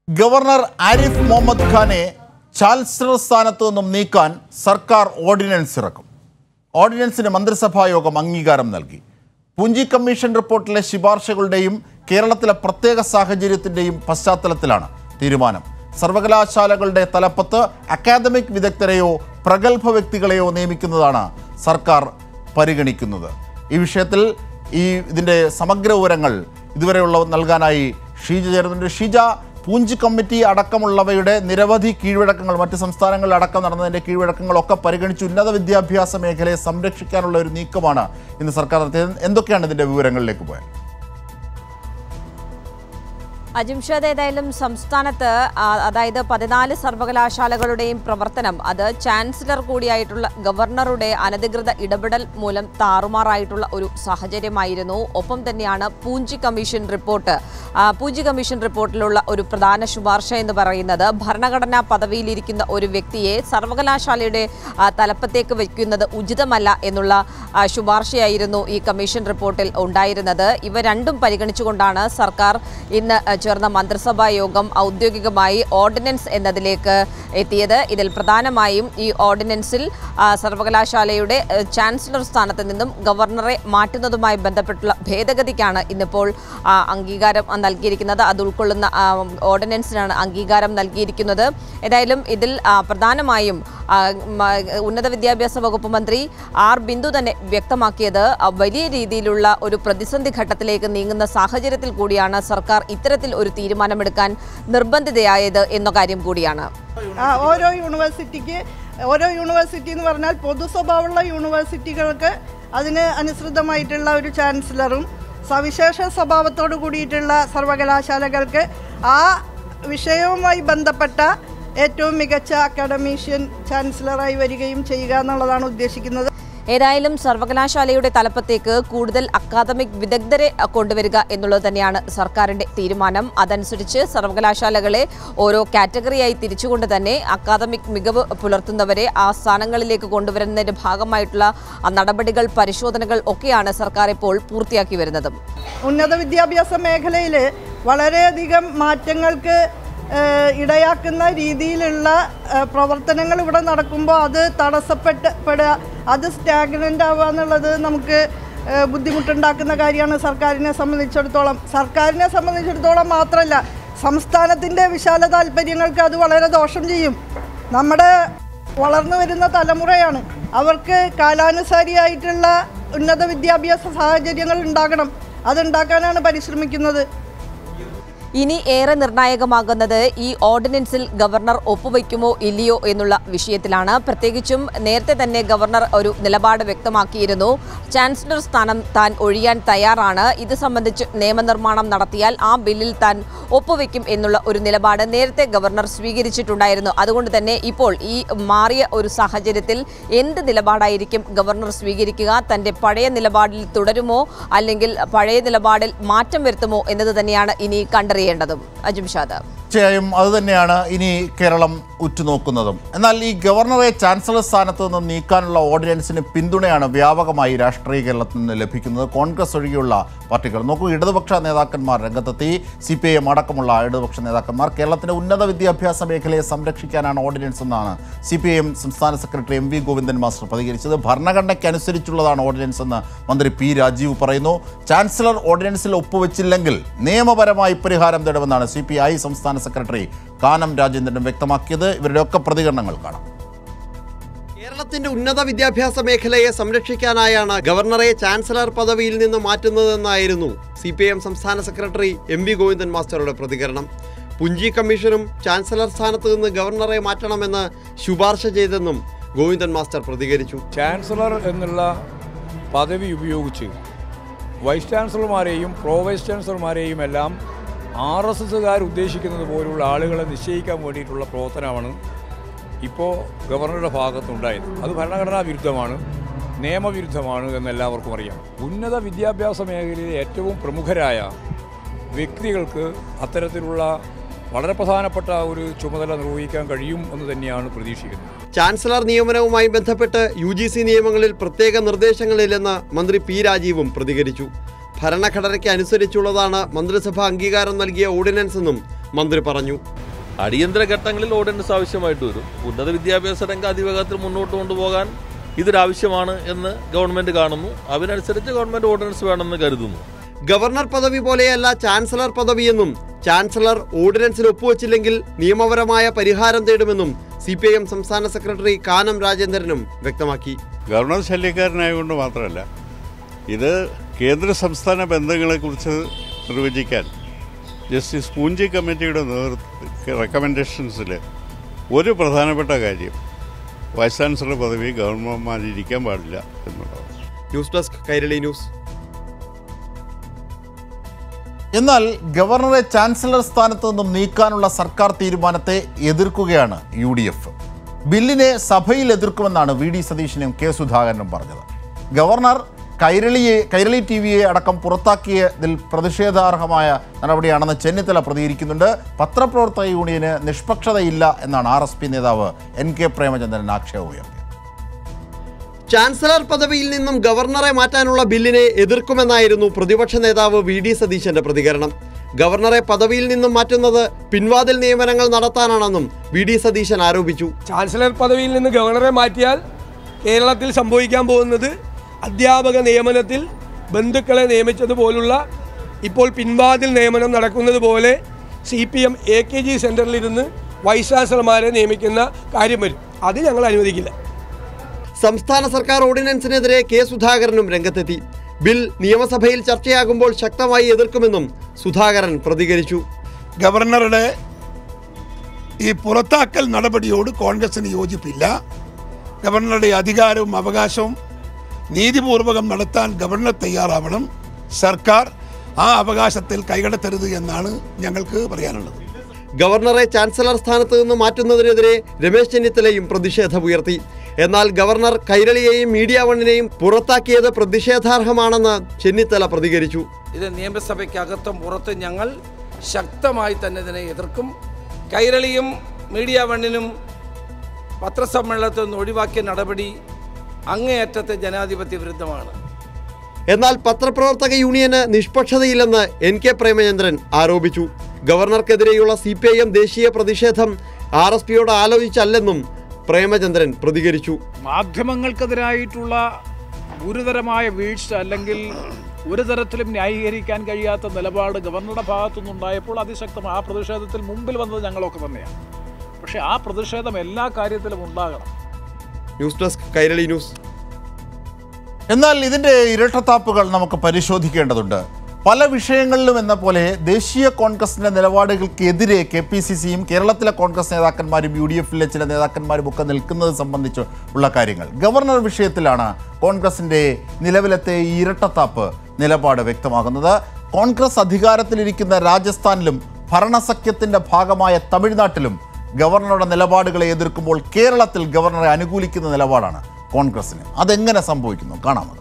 governor Arif Muhammad ഖാനെ chancellor സ്ഥാനത്തു നിന്നും നീക്കാൻ സർക്കാർ ഓർഡിനൻസ് ഇറക്കും ഓർഡിനൻസിന് മന്ത്രിസഭാ യോഗം അംഗീകാരം നൽകി പൂഞ്ചി കമ്മീഷൻ റിപ്പോർട്ടിലെ ശുപാർശകളുടെയും കേരളത്തിലെ പ്രത്യേക സാഹചര്യത്തിന്റെയും പശ്ചാത്തലത്തിലാണ് തീരുമാനം സർവകലാശാലകളുടെ തലപ്പത്ത് അക്കാദമിക് വിദഗ്ധരെയോ പ്രഗത്ഭ വ്യക്തികളെയോ നിയമിക്കുന്നതാണ് സർക്കാർ പരിഗണിക്കുന്നത് ഈ വിഷയത്തിൽ ഈ ഇതിൻ്റെ സമഗ്ര വിവരങ്ങൾ ഇതുവരെയുള്ള നൽകാനായി ഷീജ ചേരുന്നുണ്ട് ഷീജ പൂഞ്ച് കമ്മിറ്റി അടക്കമുള്ളവയുടെ നിരവധി കീഴ്വഴക്കങ്ങൾ മറ്റ് സംസ്ഥാനങ്ങളിൽ അടക്കം നടന്നതിൻ്റെ കീഴ്വഴക്കങ്ങളൊക്കെ പരിഗണിച്ച് ഉന്നത വിദ്യാഭ്യാസ മേഖലയെ സംരക്ഷിക്കാനുള്ള ഒരു നീക്കമാണ് ഇന്ന് സർക്കാർ നടത്തിയത് എന്തൊക്കെയാണ് ഇതിൻ്റെ വിവരങ്ങളിലേക്ക് പോയത് അജിംഷാദ് ഏതായാലും സംസ്ഥാനത്ത് ആ, അതായത് പതിനാല് സർവകലാശാലകളുടെയും പ്രവർത്തനം അത് ചാൻസലർ കൂടിയായിട്ടുള്ള ഗവർണറുടെ അനധികൃത ഇടപെടൽ മൂലം താറുമാറായിട്ടുള്ള ഒരു സാഹചര്യമായിരുന്നു ഒപ്പം തന്നെയാണ് പൂഞ്ചി കമ്മീഷൻ റിപ്പോർട്ട് ആ, പൂഞ്ചി കമ്മീഷൻ റിപ്പോർട്ടിലുള്ള ഒരു പ്രധാന ശുപാർശ എന്ന് പറയുന്നത് ഭരണഘടനാ പദവിയിലിരിക്കുന്ന ഒരു വ്യക്തിയെ സർവകലാശാലയുടെ ആ, തലപ്പത്തേക്ക് വയ്ക്കുന്നത് ഉചിതമല്ല എന്നുള്ള ആ, ശുപാർശയായിരുന്നു ഈ കമ്മീഷൻ റിപ്പോർട്ടിൽ ഉണ്ടായിരുന്നത് ഇവ രണ്ടും പരിഗണിച്ചുകൊണ്ടാണ് സർക്കാർ ഇന്ന് ആ, ചേർന്ന മന്ത്രിസഭാ യോഗം ഔദ്യോഗികമായി ഓർഡിനൻസ് എന്നതിലേക്ക് എത്തിയത് ഇതിൽ പ്രധാനമായും ഈ ഓർഡിനൻസിൽ ആ, സർവകലാശാലയുടെ ആ, ചാൻസലർ സ്ഥാനത്ത് നിന്നും ഗവർണറെ മാറ്റുന്നതുമായി ബന്ധപ്പെട്ടുള്ള ഭേദഗതിക്കാണ് ഇന്നിപ്പോൾ ആ, അംഗീകാരം നൽകിയിരിക്കുന്നത് അത് ഉൾക്കൊള്ളുന്ന ആ, ഓർഡിനൻസിനാണ് അംഗീകാരം നൽകിയിരിക്കുന്നത് ഏതായാലും ഇതിൽ ആ, പ്രധാനമായും ആ, മ- ഉന്നത വിദ്യാഭ്യാസ വകുപ്പ് മന്ത്രി ആർ ബിന്ദു തന്നെ വ്യക്തമാക്കിയത് ആ, വലിയ രീതിയിലുള്ള ഒരു പ്രതിസന്ധി ഘട്ടത്തിലേക്ക് നീങ്ങുന്ന സാഹചര്യത്തിൽ കൂടിയാണ് സർക്കാർ ഇത്തരത്തിൽ ഒരു തീരുമാനമെടുക്കാൻ നിർബന്ധിതയായത് എന്ന കാര്യം കൂടിയാണ് ആ, ഓരോ യൂണിവേഴ്സിറ്റിക്ക് ഓരോ യൂണിവേഴ്സിറ്റി എന്ന് പറഞ്ഞാൽ പൊതു സ്വഭാവമുള്ള യൂണിവേഴ്സിറ്റികൾക്ക് അതിന് അനുസൃതമായിട്ടുള്ള ഒരു ചാൻസലറും സവിശേഷ സ്വഭാവത്തോട് കൂടിയിട്ടുള്ള സർവകലാശാലകൾക്ക് ആ വിഷയവുമായി ബന്ധപ്പെട്ട ഏറ്റവും മികച്ച അക്കാഡമീഷ്യൻ ചാൻസലറായി വരികയും ചെയ്യുക എന്നുള്ളതാണ് ഉദ്ദേശിക്കുന്നത് ഏതായാലും സർവകലാശാലയുടെ തലപ്പത്തേക്ക് കൂടുതൽ അക്കാദമിക് വിദഗ്ധരെ അ, കൊണ്ടുവരിക എന്നുള്ളത് തന്നെയാണ് സർക്കാരിന്റെ തീരുമാനം അതനുസരിച്ച് സർവകലാശാലകളെ ഓരോ കാറ്റഗറിയായി തിരിച്ചുകൊണ്ട് തന്നെ അക്കാദമിക് മികവ് പുലർത്തുന്നവരെ ആ സ്ഥാനങ്ങളിലേക്ക് കൊണ്ടുവരുന്നതിന്റെ ഭാഗമായിട്ടുള്ള ആ നടപടികൾ പരിശോധനകൾ ഒക്കെയാണ് സർക്കാർ ഇപ്പോൾ പൂർത്തിയാക്കി വരുന്നതും ഉന്നത വിദ്യാഭ്യാസ മേഖലയിൽ വളരെയധികം മാറ്റങ്ങൾക്ക് ഏഹ്, ഇടയാക്കുന്ന രീതിയിലുള്ള ഏഹ്, പ്രവർത്തനങ്ങൾ ഇവിടെ നടക്കുമ്പോൾ അത് തടസ്സപ്പെട്ട് പെടുക അത് സ്റ്റാഗ്നൻ്റ് ആവുക എന്നുള്ളത് നമുക്ക് ഏഹ്, ബുദ്ധിമുട്ടുണ്ടാക്കുന്ന കാര്യമാണ് സർക്കാരിനെ സംബന്ധിച്ചിടത്തോളം സർക്കാരിനെ സംബന്ധിച്ചിടത്തോളം മാത്രമല്ല സംസ്ഥാനത്തിൻ്റെ വിശാല താല്പര്യങ്ങൾക്ക് അത് വളരെ ദോഷം ചെയ്യും നമ്മുടെ വളർന്നു വരുന്ന തലമുറയാണ് അവർക്ക് കാലാനുസാരിയായിട്ടുള്ള ഉന്നത വിദ്യാഭ്യാസ സാഹചര്യങ്ങൾ ഉണ്ടാകണം അതുണ്ടാക്കാനാണ് പരിശ്രമിക്കുന്നത് ഇനി ഏറെ നിർണായകമാകുന്നത് ഈ ഓർഡിനൻസിൽ ഗവർണർ ഒപ്പുവയ്ക്കുമോ ഇല്ലയോ എന്നുള്ള വിഷയത്തിലാണ് പ്രത്യേകിച്ചും നേരത്തെ തന്നെ ഗവർണർ ഒരു നിലപാട് വ്യക്തമാക്കിയിരുന്നു ചാൻസലർ സ്ഥാനം താൻ ഒഴിയാൻ തയ്യാറാണ് ഇത് സംബന്ധിച്ച് നിയമനിർമ്മാണം നടത്തിയാൽ ആ ബില്ലിൽ താൻ ഒപ്പുവെക്കും എന്നുള്ള ഒരു നിലപാട് നേരത്തെ ഗവർണർ സ്വീകരിച്ചിട്ടുണ്ടായിരുന്നു അതുകൊണ്ട് തന്നെ ഇപ്പോൾ ഈ മാറിയ ഒരു സാഹചര്യത്തിൽ എന്ത് നിലപാടായിരിക്കും ഗവർണർ സ്വീകരിക്കുക തന്റെ പഴയ നിലപാടിൽ തുടരുമോ അല്ലെങ്കിൽ പഴയ നിലപാടിൽ മാറ്റം വരുത്തുമോ എന്നത് തന്നെയാണ് ഇനി കണ്ടറിയേണ്ടതും അജിംഷാദ് തീർച്ചയായും അതുതന്നെയാണ് ഇനി കേരളം ഉറ്റുനോക്കുന്നതും എന്നാൽ ഈ ഗവർണറെ ചാൻസലർ സ്ഥാനത്ത് നിന്ന് നീക്കാനുള്ള ഓർഡിനൻസിന് പിന്തുണയാണ് വ്യാപകമായി രാഷ്ട്രീയ കേരളത്തിൽ നിന്ന് ലഭിക്കുന്നത് കോൺഗ്രസ് ഒഴികെയുള്ള പാർട്ടികൾ നോക്കൂ ഇടതുപക്ഷ നേതാക്കന്മാർ രംഗത്തെത്തി സി പി ഐ എം അടക്കമുള്ള ഇടതുപക്ഷ നേതാക്കന്മാർ കേരളത്തിന്റെ ഉന്നത വിദ്യാഭ്യാസ മേഖലയെ സംരക്ഷിക്കാനാണ് ഓർഡിനൻസ് എന്നാണ് സി പി ഐ എം സംസ്ഥാന secretary M V Govindan master പ്രതികരിച്ചത് ഭരണഘടനയ്ക്കനുസരിച്ചുള്ളതാണ് ഓർഡിനൻസ് എന്ന് മന്ത്രി പി രാജീവ് പറയുന്നു ചാൻസലർ ഓർഡിനൻസിൽ ഒപ്പുവെച്ചില്ലെങ്കിൽ നിയമപരമായി പരിഹാരം തേടുമെന്നാണ് സി പി ഐ സംസ്ഥാന സെക്രട്ടറി കാനം രാജേന്ദ്രൻ വ്യക്തമാക്കിയത് ഇവരുടെയൊക്കെ പ്രതികരണങ്ങൾ കാണാം കേരളത്തിന്റെ ഉന്നത വിദ്യാഭ്യാസ മേഖലയെ സംരക്ഷിക്കാനായാണ് ഗവർണറെ ചാൻസലർ പദവിയിൽ നിന്ന് മാറ്റുന്നതെന്നായിരുന്നു സി പി എം സംസ്ഥാന സെക്രട്ടറി എം വി ഗോവിന്ദൻ മാസ്റ്ററുടെ പ്രതികരണം പുഞ്ചി കമ്മീഷനും ചാൻസലർ സ്ഥാനത്ത് നിന്ന് ഗവർണറെ മാറ്റണമെന്ന് ശുപാർശ ചെയ്തെന്നും ഗോവിന്ദൻ മാസ്റ്റർ പ്രതികരിച്ചു ചാൻസലർ എന്നുള്ള പദവി ഉപയോഗിച്ച് വൈസ് ചാൻസലർമാരെയും പ്രോ വൈസ് ചാൻസലർമാരെയും എല്ലാം ആർ എസ് എസ്സുകാർ ഉദ്ദേശിക്കുന്നത് പോലുള്ള ആളുകളെ നിശ്ചയിക്കാൻ വേണ്ടിയിട്ടുള്ള പ്രവർത്തനമാണ് ഇപ്പോൾ ഗവർണറുടെ ഭാഗത്തുണ്ടായത് അത് ഭരണഘടനാ വിരുദ്ധമാണ് നിയമവിരുദ്ധമാണ് എന്ന് എല്ലാവർക്കും അറിയാം ഉന്നത വിദ്യാഭ്യാസ മേഖലയിലെ ഏറ്റവും പ്രമുഖരായ വ്യക്തികൾക്ക് അത്തരത്തിലുള്ള വളരെ പ്രധാനപ്പെട്ട ഒരു ചുമതല നിർവഹിക്കാൻ കഴിയും എന്ന് തന്നെയാണ് പ്രതീക്ഷിക്കുന്നത് ചാൻസലർ നിയമനവുമായി ബന്ധപ്പെട്ട് യു ജി സി നിയമങ്ങളിൽ പ്രത്യേക നിർദ്ദേശങ്ങളില്ലെന്ന് മന്ത്രി പി രാജീവും പ്രതികരിച്ചു ഭരണഘടനയ്ക്ക് അനുസരിച്ചുള്ളതാണ് മന്ത്രിസഭ അംഗീകാരം നൽകിയ ഓർഡിനൻസ് എന്നും മന്ത്രി പറഞ്ഞു അടിയന്തര ഘട്ടങ്ങളിൽ ഓർഡിനൻസ് ആവശ്യമായിട്ട് വരും ഉന്നത വിദ്യാഭ്യാസ രംഗം അതിവേഗത്തിൽ മുന്നോട്ട് കൊണ്ടുപോകാൻ ഇതൊരാവശ്യമാണ് എന്ന് ഗവൺമെന്റ് കാണുന്നു അതിനനുസരിച്ച് ഗവൺമെന്റ് ഓർഡിനൻസ് വേണമെന്ന് കരുതുന്നു ഗവർണർ പദവി പോലെയല്ല ചാൻസലർ പദവിയെന്നും ചാൻസലർ ഓർഡിനൻസിൽ ഒപ്പുവച്ചില്ലെങ്കിൽ നിയമപരമായ പരിഹാരം തേടുമെന്നും സി പി ഐ എം സംസ്ഥാന സെക്രട്ടറി കാനം രാജേന്ദ്രനും വ്യക്തമാക്കി ഗവർണർ ശല്യക്കാരനായതുകൊണ്ട് മാത്രമല്ല ഇത് കേന്ദ്ര സംസ്ഥാന ബന്ധങ്ങളെക്കുറിച്ച് നിർവചിക്കാൻ ജസ്റ്റിസ് പൂഞ്ചി കമ്മിറ്റിയുടെ നേതൃത്വ റെക്കമെൻഡേഷൻസിൽ ഒരു പ്രധാനപ്പെട്ട കാര്യം വൈസ് ചാൻസലർ പദവി ഗവർണർമാരിരിക്കാൻ പാടില്ല എന്നുള്ളതാണ് ന്യൂസ് ഡെസ്ക് കൈരളി ന്യൂസ് എന്നാൽ ഗവർണറെ ചാൻസലർ സ്ഥാനത്ത് നിന്നും നീക്കാനുള്ള സർക്കാർ തീരുമാനത്തെ എതിർക്കുകയാണ് യു ഡി എഫ് ബില്ലിനെ സഭയിൽ എതിർക്കുമെന്നാണ് വി ഡി സതീശനും കെ സുധാകരനും പറഞ്ഞത് ഗവർണർ കൈരളിയെ കൈരളി ടി വിയെ അടക്കം പുറത്താക്കിയതിൽ പ്രതിഷേധാർഹമായ നടപടിയാണെന്ന് ചെന്നിത്തല പ്രതികരിക്കുന്നുണ്ട് പത്രപ്രവർത്തക യൂണിയന് നിഷ്പക്ഷതയില്ല എന്നാണ് ആർ എസ് പി നേതാവ് എൻ കെ പ്രേമചന്ദ്രൻ ആക്ഷേപം ഉയർത്തിയത് ചാൻസലർ പദവിയിൽ നിന്നും ഗവർണറെ മാറ്റാനുള്ള ബില്ലിനെ എതിർക്കുമെന്നായിരുന്നു പ്രതിപക്ഷ നേതാവ് വി ഡി സതീശന്റെ പ്രതികരണം ഗവർണറെ പദവിയിൽ നിന്നും മാറ്റുന്നത് പിൻവാതിൽ നിയമനങ്ങൾ നടത്താനാണെന്നും വി ഡി സതീശൻ ആരോപിച്ചു ചാൻസലർ പദവിയിൽ നിന്ന് ഗവർണറെ മാറ്റിയാൽ കേരളത്തിൽ സംഭവിക്കാൻ പോകുന്നത് അധ്യാപക നിയമനത്തിൽ ബന്ധുക്കളെ നിയമിച്ചതുപോലുള്ള ഇപ്പോൾ പിൻവാതിൽ നിയമനം നടക്കുന്നത് പോലെ C P M A K G സെൻറ്ററിലിരുന്ന് വൈസ് ചാൻസലർമാരെ നിയമിക്കുന്ന കാര്യം വരും അത് ഞങ്ങൾ അനുവദിക്കില്ല സംസ്ഥാന സർക്കാർ ഓർഡിനൻസിനെതിരെ കെ സുധാകരനും രംഗത്തെത്തി ബിൽ നിയമസഭയിൽ ചർച്ചയാകുമ്പോൾ ശക്തമായി എതിർക്കുമെന്നും സുധാകരൻ പ്രതികരിച്ചു ഗവർണറുടെ ഈ പുറത്താക്കൽ നടപടിയോട് കോൺഗ്രസിന് യോജിപ്പില്ല ഗവർണറുടെ അധികാരവും അവകാശവും നീതിപൂർവകം നടത്താൻ ഗവർണർ തയ്യാറാവണം സർക്കാർ ആ അവകാശത്തിൽ കൈകടത്തരുത് എന്നാണ് ഞങ്ങൾക്ക് പറയാനുള്ളത് ഗവർണറെ ചാൻസലർ സ്ഥാനത്ത് നിന്ന് മാറ്റുന്നതിനെതിരെ രമേശ് ചെന്നിത്തലയും പ്രതിഷേധമുയർത്തി എന്നാൽ ഗവർണർ കൈരളിയെയും മീഡിയ വണ്ണിനെയും പുറത്താക്കിയത് പ്രതിഷേധാർഹമാണെന്ന് ചെന്നിത്തല പ്രതികരിച്ചു ഇത് നിയമസഭയ്ക്കകത്തും പുറത്തും ഞങ്ങൾ ശക്തമായി തന്നെ ഇതിനെ എതിർക്കും കൈരളിയും മീഡിയ വണ്ണിനും പത്രസമ്മേളനത്തിൽ നിന്ന് ഒഴിവാക്കിയ നടപടി അങ്ങേയറ്റത്തെ ജനാധിപത്യ വിരുദ്ധമാണ് എന്നാൽ പത്രപ്രവർത്തക യൂണിയന് നിഷ്പക്ഷതയില്ലെന്ന് എൻ കെ പ്രേമചന്ദ്രൻ ആരോപിച്ചു ഗവർണർക്കെതിരെയുള്ള സി പി ഐ എം ദേശീയ പ്രതിഷേധം ആർ എസ് പിയോട് ആലോചിച്ചല്ലെന്നും പ്രേമചന്ദ്രൻ പ്രതികരിച്ചു മാധ്യമങ്ങൾക്കെതിരായിട്ടുള്ള ഗുരുതരമായ വീഴ്ച അല്ലെങ്കിൽ ഒരു തരത്തിലും ന്യായീകരിക്കാൻ കഴിയാത്ത നിലപാട് ഗവർണറുടെ ഭാഗത്തുനിന്നുണ്ടായപ്പോൾ അതിശക്തമായ ആ പ്രതിഷേധത്തിൽ മുമ്പിൽ വന്നത് ഞങ്ങളൊക്കെ തന്നെയാണ് പക്ഷേ ആ പ്രതിഷേധം എല്ലാ കാര്യത്തിലും ഉണ്ടാകണം ന്യൂസ് ഡെസ്ക് കൈരളി ന്യൂസ് എന്നാൽ ഇതിൻ്റെ ഇരട്ടത്താപ്പുകൾ നമുക്ക് പരിശോധിക്കേണ്ടതുണ്ട് പല വിഷയങ്ങളിലും എന്ന പോലെ ദേശീയ കോൺഗ്രസിന്റെ നിലപാടുകൾക്കെതിരെ കെ പി സി സിയും കേരളത്തിലെ കോൺഗ്രസ് നേതാക്കന്മാരും യു ഡി എഫിലെ ചില നേതാക്കന്മാരും ഒക്കെ നിൽക്കുന്നത് സംബന്ധിച്ച് ഉള്ള കാര്യങ്ങൾ ഗവർണർ വിഷയത്തിലാണ് കോൺഗ്രസിന്റെ നിലവിലത്തെ ഈ ഇരട്ടത്താപ്പ് നിലപാട് വ്യക്തമാകുന്നത് കോൺഗ്രസ് അധികാരത്തിലിരിക്കുന്ന രാജസ്ഥാനിലും ഭരണസഖ്യത്തിന്റെ ഭാഗമായ തമിഴ്നാട്ടിലും ഗവർണറുടെ നിലപാടുകളെ എതിർക്കുമ്പോൾ കേരളത്തിൽ ഗവർണറെ അനുകൂലിക്കുന്ന നിലപാടാണ് കോൺഗ്രസിന് അതെങ്ങനെ സംഭവിക്കുന്നു കാണാമത്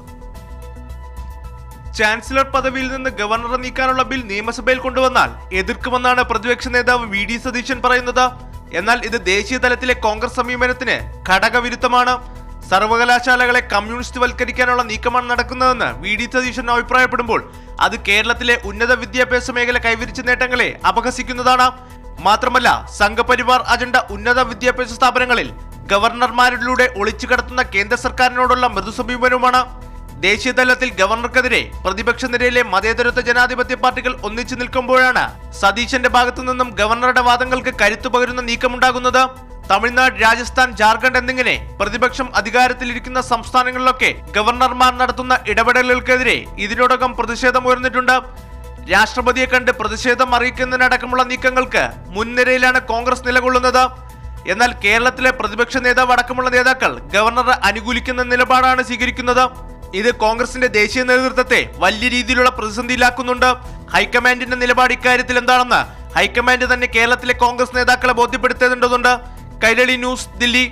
ചാൻസലർ പദവിയിൽ നിന്ന് ഗവർണറെ നീക്കാനുള്ള ബിൽ നിയമസഭയിൽ കൊണ്ടുവന്നാൽ എതിർക്കുമെന്നാണ് പ്രതിപക്ഷ നേതാവ് വി ഡി സതീശൻ പറയുന്നത് എന്നാൽ ഇത് ദേശീയ തലത്തിലെ കോൺഗ്രസ് സമീപനത്തിന് ഘടകവിരുദ്ധമാണ് സർവകലാശാലകളെ കമ്മ്യൂണിസ്റ്റ് വൽക്കരിക്കാനുള്ള നീക്കമാണ് നടക്കുന്നതെന്ന് വി ഡി സതീശൻ അഭിപ്രായപ്പെടുമ്പോൾ അത് കേരളത്തിലെ ഉന്നത വിദ്യാഭ്യാസ മേഖല കൈവരിച്ച നേട്ടങ്ങളെ അപഹസിക്കുന്നതാണ് മാത്രമല്ല സംഘപരിവാർ അജണ്ട ഉന്നത വിദ്യാഭ്യാസ സ്ഥാപനങ്ങളിൽ ഗവർണർമാരിലൂടെ ഒളിച്ചു കടത്തുന്ന കേന്ദ്ര സർക്കാരിനോടുള്ള മൃദു സമീപനവുമാണ് ദേശീയ തലത്തിൽ ഗവർണർക്കെതിരെ പ്രതിപക്ഷ നിരയിലെ മതേതരത്വ ജനാധിപത്യ പാർട്ടികൾ ഒന്നിച്ചു നിൽക്കുമ്പോഴാണ് സതീശന്റെ ഭാഗത്തു നിന്നും ഗവർണറുടെ വാദങ്ങൾക്ക് കരുത്തു പകരുന്ന നീക്കമുണ്ടാകുന്നത് തമിഴ്നാട് രാജസ്ഥാൻ ജാർഖണ്ഡ് എന്നിങ്ങനെ പ്രതിപക്ഷം അധികാരത്തിലിരിക്കുന്ന സംസ്ഥാനങ്ങളിലൊക്കെ ഗവർണർമാർ നടത്തുന്ന ഇടപെടലുകൾക്കെതിരെ ഇതിനോടകം പ്രതിഷേധമുയർന്നിട്ടുണ്ട് രാഷ്ട്രപതിയെ കണ്ട് പ്രതിഷേധം അറിയിക്കുന്നതിനടക്കമുള്ള നീക്കങ്ങൾക്ക് മുൻനിരയിലാണ് കോൺഗ്രസ് നിലകൊള്ളുന്നത് എന്നാൽ കേരളത്തിലെ പ്രതിപക്ഷ നേതാവ് അടക്കമുള്ള നേതാക്കൾ ഗവർണറെ അനുകൂലിക്കുന്ന നിലപാടാണ് സ്വീകരിക്കുന്നത് ഇത് കോൺഗ്രസിന്റെ ദേശീയ നേതൃത്വത്തെ വലിയ രീതിയിലുള്ള പ്രതിസന്ധിയിലാക്കുന്നുണ്ട് ഹൈക്കമാൻഡിന്റെ നിലപാട് ഇക്കാര്യത്തിൽ എന്താണെന്ന് ഹൈക്കമാൻഡ് തന്നെ കേരളത്തിലെ കോൺഗ്രസ് നേതാക്കളെ ബോധ്യപ്പെടുത്തേണ്ടതുണ്ട് കൈരളി ന്യൂസ് ദില്ലി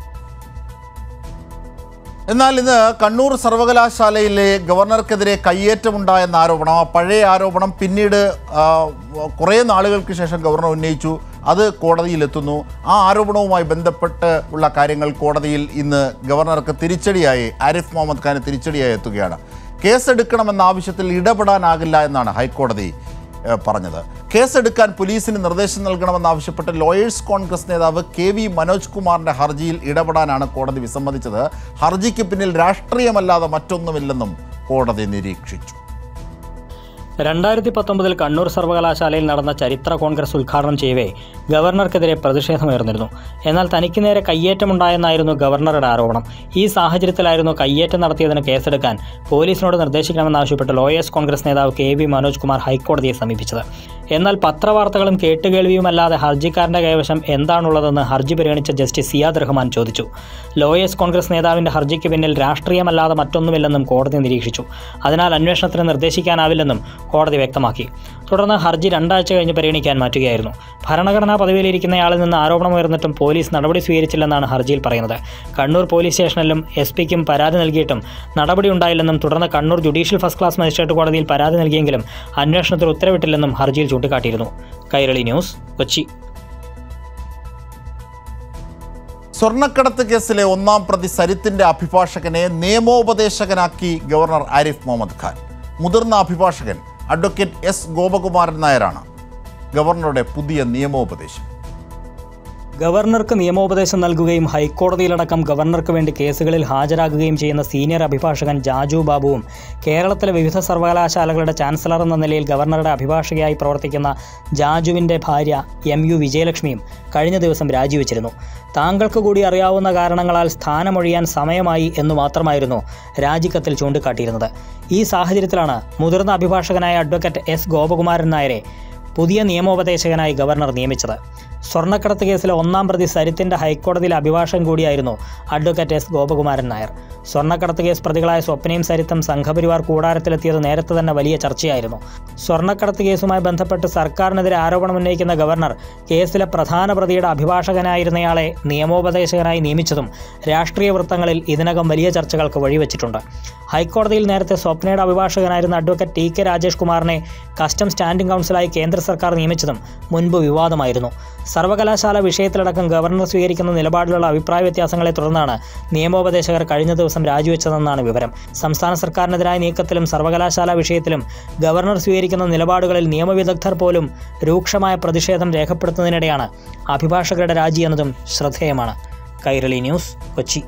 എന്നാൽ ഇന്ന് കണ്ണൂർ സർവകലാശാലയിലെ ഗവർണർക്കെതിരെ കയ്യേറ്റമുണ്ടായെന്ന ആരോപണം ആ പഴയ ആരോപണം പിന്നീട് ആ, കുറേ നാളുകൾക്ക് ശേഷം ഗവർണർ ഉന്നയിച്ചു അത് കോടതിയിലെത്തുന്നു ആ ആരോപണവുമായി ബന്ധപ്പെട്ട് ഉള്ള കാര്യങ്ങൾ കോടതിയിൽ ഇന്ന് ഗവർണർക്ക് തിരിച്ചടിയായി ആരിഫ് മുഹമ്മദ് ഖാന് തിരിച്ചടിയായി എത്തുകയാണ് കേസെടുക്കണമെന്ന ആവശ്യത്തിൽ ഇടപെടാനാകില്ല എന്നാണ് ഹൈക്കോടതി ഏഹ്, പറഞ്ഞത് കേസെടുക്കാൻ പോലീസിന് നിർദ്ദേശം നൽകണമെന്നാവശ്യപ്പെട്ട് ലോയേഴ്സ് കോൺഗ്രസ് നേതാവ് കെ വി മനോജ് കുമാറിന്റെ ഹർജിയിൽ ഇടപെടാനാണ് കോടതി വിസമ്മതിച്ചത് ഹർജിക്ക് പിന്നിൽ രാഷ്ട്രീയമല്ലാതെ മറ്റൊന്നുമില്ലെന്നും കോടതി നിരീക്ഷിച്ചു രണ്ടായിരത്തി പത്തൊമ്പതിൽ കണ്ണൂർ സർവകലാശാലയിൽ നടന്ന ചരിത്ര കോൺഗ്രസ് ഉദ്ഘാടനം ചെയ്യവേ ഗവർണർക്കെതിരെ പ്രതിഷേധമുയർന്നിരുന്നു എന്നാൽ തനിക്ക് നേരെ കയ്യേറ്റമുണ്ടായെന്നായിരുന്നു ഗവർണറുടെ ആരോപണം ഈ സാഹചര്യത്തിലായിരുന്നു കയ്യേറ്റം നടത്തിയതിന് കേസെടുക്കാൻ പോലീസിനോട് നിർദ്ദേശിക്കണമെന്നാവശ്യപ്പെട്ട് ലോയേഴ്സ് കോൺഗ്രസ് നേതാവ് കെ വി മനോജ് കുമാർ ഹൈക്കോടതിയെ സമീപിച്ചത് എന്നാൽ പത്രവാർത്തകളും കേട്ടുകേൾവിയുമല്ലാതെ ഹർജിക്കാരന്റെ കൈവശം എന്താണുള്ളതെന്ന് ഹർജി പരിഗണിച്ച ജസ്റ്റിസ് സിയാദ് റഹ്മാൻ ചോദിച്ചു ലോയേഴ്സ് കോൺഗ്രസ് നേതാവിന്റെ ഹർജിക്ക് പിന്നിൽ രാഷ്ട്രീയമല്ലാതെ മറ്റൊന്നുമില്ലെന്നും കോടതി നിരീക്ഷിച്ചു അതിനാൽ അന്വേഷണത്തിന് നിർദ്ദേശിക്കാനാവില്ലെന്നും കോടതി വ്യക്തമാക്കി തുടർന്ന് ഹർജി രണ്ടാഴ്ച കഴിഞ്ഞ് പരിഗണിക്കാൻ മാറ്റുകയായിരുന്നു ഭരണഘടനാ പദവിയിലിരിക്കുന്നയാളിൽ നിന്ന് ആരോപണമുയർന്നിട്ടും പോലീസ് നടപടി സ്വീകരിച്ചില്ലെന്നാണ് ഹർജിയിൽ പറയുന്നത് കണ്ണൂർ പോലീസ് സ്റ്റേഷനിലും എസ് പിക്കും പരാതി നൽകിയിട്ടും നടപടി ഉണ്ടായില്ലെന്നും തുടർന്ന് Kannur judicial first class magistrate കോടതിയിൽ പരാതി നൽകിയെങ്കിലും അന്വേഷണത്തിൽ ഉത്തരവിട്ടില്ലെന്നും ഹർജിയിൽ ചൂണ്ടിക്കാട്ടിയിരുന്നു കൈരളി ന്യൂസ് കൊച്ചി സ്വർണ്ണക്കടത്ത് കേസിലെ ഒന്നാം പ്രതി സരിത്തിന്റെ അഭിഭാഷകനെ നിയമോപദേശകനാക്കി ഗവർണർ ആരിഫ് മുഹമ്മദ് ഖാൻ മുതിർന്ന അഭിഭാഷകൻ അഡ്വക്കേറ്റ് എസ് ഗോപകുമാരൻ നായരാണ് ഗവർണറുടെ പുതിയ നിയമോപദേശം ഗവർണർക്ക് നിയമോപദേശം നൽകുകയും ഹൈക്കോടതിയിലടക്കം ഗവർണർക്ക് വേണ്ടി കേസുകളിൽ ഹാജരാകുകയും ചെയ്യുന്ന സീനിയർ അഭിഭാഷകൻ ജാജു ബാബുവും കേരളത്തിലെ വിവിധ സർവകലാശാലകളുടെ ചാൻസലർ എന്ന നിലയിൽ ഗവർണറുടെ അഭിഭാഷകയായി പ്രവർത്തിക്കുന്ന ജാജുവിൻ്റെ ഭാര്യ എം യു വിജയലക്ഷ്മിയും കഴിഞ്ഞ ദിവസം രാജിവെച്ചിരുന്നു താങ്കൾക്ക് കൂടി അറിയാവുന്ന കാരണങ്ങളാൽ സ്ഥാനമൊഴിയാൻ സമയമായി എന്നു മാത്രമായിരുന്നു രാജിക്കത്തിൽ ചൂണ്ടിക്കാട്ടിയിരുന്നത് ഈ സാഹചര്യത്തിലാണ് മുതിർന്ന അഭിഭാഷകനായ അഡ്വക്കേറ്റ് എസ് ഗോപകുമാരൻ നായരെ പുതിയ നിയമോപദേശകനായി ഗവർണർ നിയമിച്ചത് സ്വർണ്ണക്കടത്ത് കേസിലെ ഒന്നാം പ്രതി സരിത്തിന്റെ ഹൈക്കോടതിയിലെ അഭിഭാഷകൻ കൂടിയായിരുന്നു അഡ്വക്കേറ്റ് എസ് ഗോപകുമാരൻ നായർ സ്വർണ്ണക്കടത്ത് കേസ് പ്രതികളായ സ്വപ്നയും സരിത്തും സംഘപരിവാർ കൂടാരത്തിലെത്തിയത് നേരത്തെ തന്നെ വലിയ ചർച്ചയായിരുന്നു സ്വർണ്ണക്കടത്ത് കേസുമായി ബന്ധപ്പെട്ട് സർക്കാരിനെതിരെ ആരോപണം ഉന്നയിക്കുന്ന ഗവർണർ കേസിലെ പ്രധാന പ്രതിയുടെ അഭിഭാഷകനായിരുന്നയാളെ നിയമോപദേശകനായി നിയമിച്ചതും രാഷ്ട്രീയ വൃത്തങ്ങളിൽ ഇതിനകം വലിയ ചർച്ചകൾക്ക് വഴിവെച്ചിട്ടുണ്ട് ഹൈക്കോടതിയിൽ നേരത്തെ സ്വപ്നയുടെ അഭിഭാഷകനായിരുന്ന അഡ്വക്കേറ്റ് ടി കെ രാജേഷ് കുമാറിനെ കസ്റ്റം സ്റ്റാൻഡിംഗ് കൗൺസിലായി കേന്ദ്ര സർക്കാർ നിയമിച്ചതും മുൻപ് വിവാദമായിരുന്നു സർവകലാശാല വിഷയത്തിലടക്കം ഗവർണർ സ്വീകരിക്കുന്ന നിലപാടിലുള്ള അഭിപ്രായ വ്യത്യാസങ്ങളെ തുടർന്നാണ് നിയമോപദേശകർ കഴിഞ്ഞ ദിവസം രാജിവെച്ചതെന്നാണ് വിവരം സംസ്ഥാന സർക്കാരിനെതിരായ നീക്കത്തിലും സർവകലാശാല വിഷയത്തിലും ഗവർണർ സ്വീകരിക്കുന്ന നിലപാടുകളിൽ നിയമവിദഗ്ധർ പോലും രൂക്ഷമായ പ്രതിഷേധം രേഖപ്പെടുത്തുന്നതിനിടെയാണ് അഭിഭാഷകരുടെ രാജി എന്നതും ശ്രദ്ധേയമാണ് കൈരളി ന്യൂസ് കൊച്ചി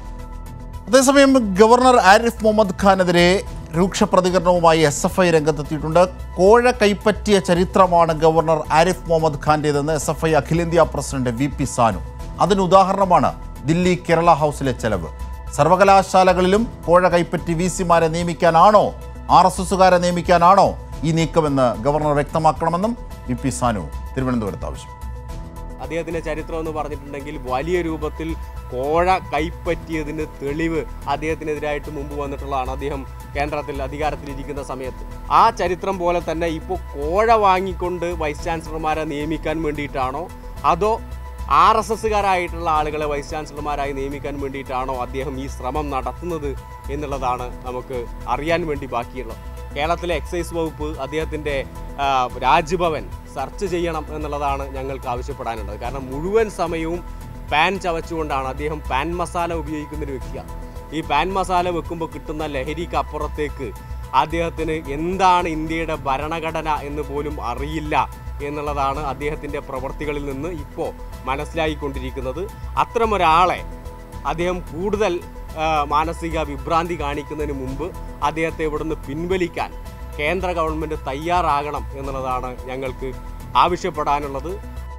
അതേസമയം ഗവർണർ ആരിഫ് മുഹമ്മദ് ഖാനെതിരെ രൂക്ഷ പ്രതികരണവുമായി എസ് എഫ് ഐ രംഗത്തെത്തിയിട്ടുണ്ട് കോഴ കൈപ്പറ്റിയ ചരിത്രമാണ് ഗവർണർ ആരിഫ് മുഹമ്മദ് ഖാൻ്റേതെന്ന് എസ് എഫ് ഐ അഖിലേന്ത്യാ പ്രസിഡന്റ് വി പി സാനു അതിന് ഉദാഹരണമാണ് ദില്ലി കേരള ഹൗസിലെ ചെലവ് സർവകലാശാലകളിലും കോഴ കൈപ്പറ്റി വി സിമാരെ നിയമിക്കാനാണോ ആർ എസ് എസുകാരെ നിയമിക്കാനാണോ ഈ നീക്കമെന്ന് ഗവർണർ വ്യക്തമാക്കണമെന്നും വി പി സാനു തിരുവനന്തപുരത്ത് ആവശ്യം അദ്ദേഹത്തിന്റെ ചരിത്രം എന്ന് പറഞ്ഞിട്ടുണ്ടെങ്കിൽ വലിയ രൂപത്തിൽ കോഴ കൈപ്പറ്റിയതിന് തെളിവ് അദ്ദേഹത്തിനെതിരായിട്ട് മുമ്പ് വന്നിട്ടുള്ളതാണ് അദ്ദേഹം കേന്ദ്രത്തിൽ അധികാരത്തിലിരിക്കുന്ന സമയത്ത് ആ ചരിത്രം പോലെ തന്നെ ഇപ്പോൾ കോഴ വാങ്ങിക്കൊണ്ട് വൈസ് ചാൻസലർമാരെ നിയമിക്കാൻ വേണ്ടിയിട്ടാണോ അതോ ആർ എസ് എസ്സുകാരായിട്ടുള്ള ആളുകളെ വൈസ് ചാൻസലർമാരായി നിയമിക്കാൻ വേണ്ടിയിട്ടാണോ അദ്ദേഹം ഈ ശ്രമം നടത്തുന്നത് എന്നുള്ളതാണ് നമുക്ക് അറിയാൻ വേണ്ടി ബാക്കിയുള്ളത് കേരളത്തിലെ എക്സൈസ് വകുപ്പ് അദ്ദേഹത്തിൻ്റെ ആ, രാജ്ഭവൻ സെർച്ച് ചെയ്യണം എന്നുള്ളതാണ് ഞങ്ങൾക്ക് ആവശ്യപ്പെടാനുള്ളത് കാരണം മുഴുവൻ സമയവും പാൻ ചവച്ചുകൊണ്ടാണ് അദ്ദേഹം പാൻ മസാല ഉപയോഗിക്കുന്ന ഒരു വ്യക്തിയാണ് ഈ പാൻ മസാല വെക്കുമ്പോൾ കിട്ടുന്ന ലഹരിക്ക് അപ്പുറത്തേക്ക് അദ്ദേഹത്തിന് എന്താണ് ഇന്ത്യയുടെ ഭരണഘടന എന്ന് പോലും അറിയില്ല എന്നുള്ളതാണ് അദ്ദേഹത്തിൻ്റെ പ്രവർത്തികളിൽ നിന്ന് ഇപ്പോൾ മനസ്സിലായിക്കൊണ്ടിരിക്കുന്നത് അത്തരമൊരാളെ അദ്ദേഹം കൂടുതൽ ആ, മാനസിക വിഭ്രാന്തി കാണിക്കുന്നതിന് മുമ്പ് അദ്ദേഹത്തെ ഇവിടുന്ന് പിൻവലിക്കാൻ കേന്ദ്ര ഗവൺമെൻറ് തയ്യാറാകണം എന്നുള്ളതാണ് ഞങ്ങൾക്ക് ആവശ്യപ്പെടാനുള്ളത്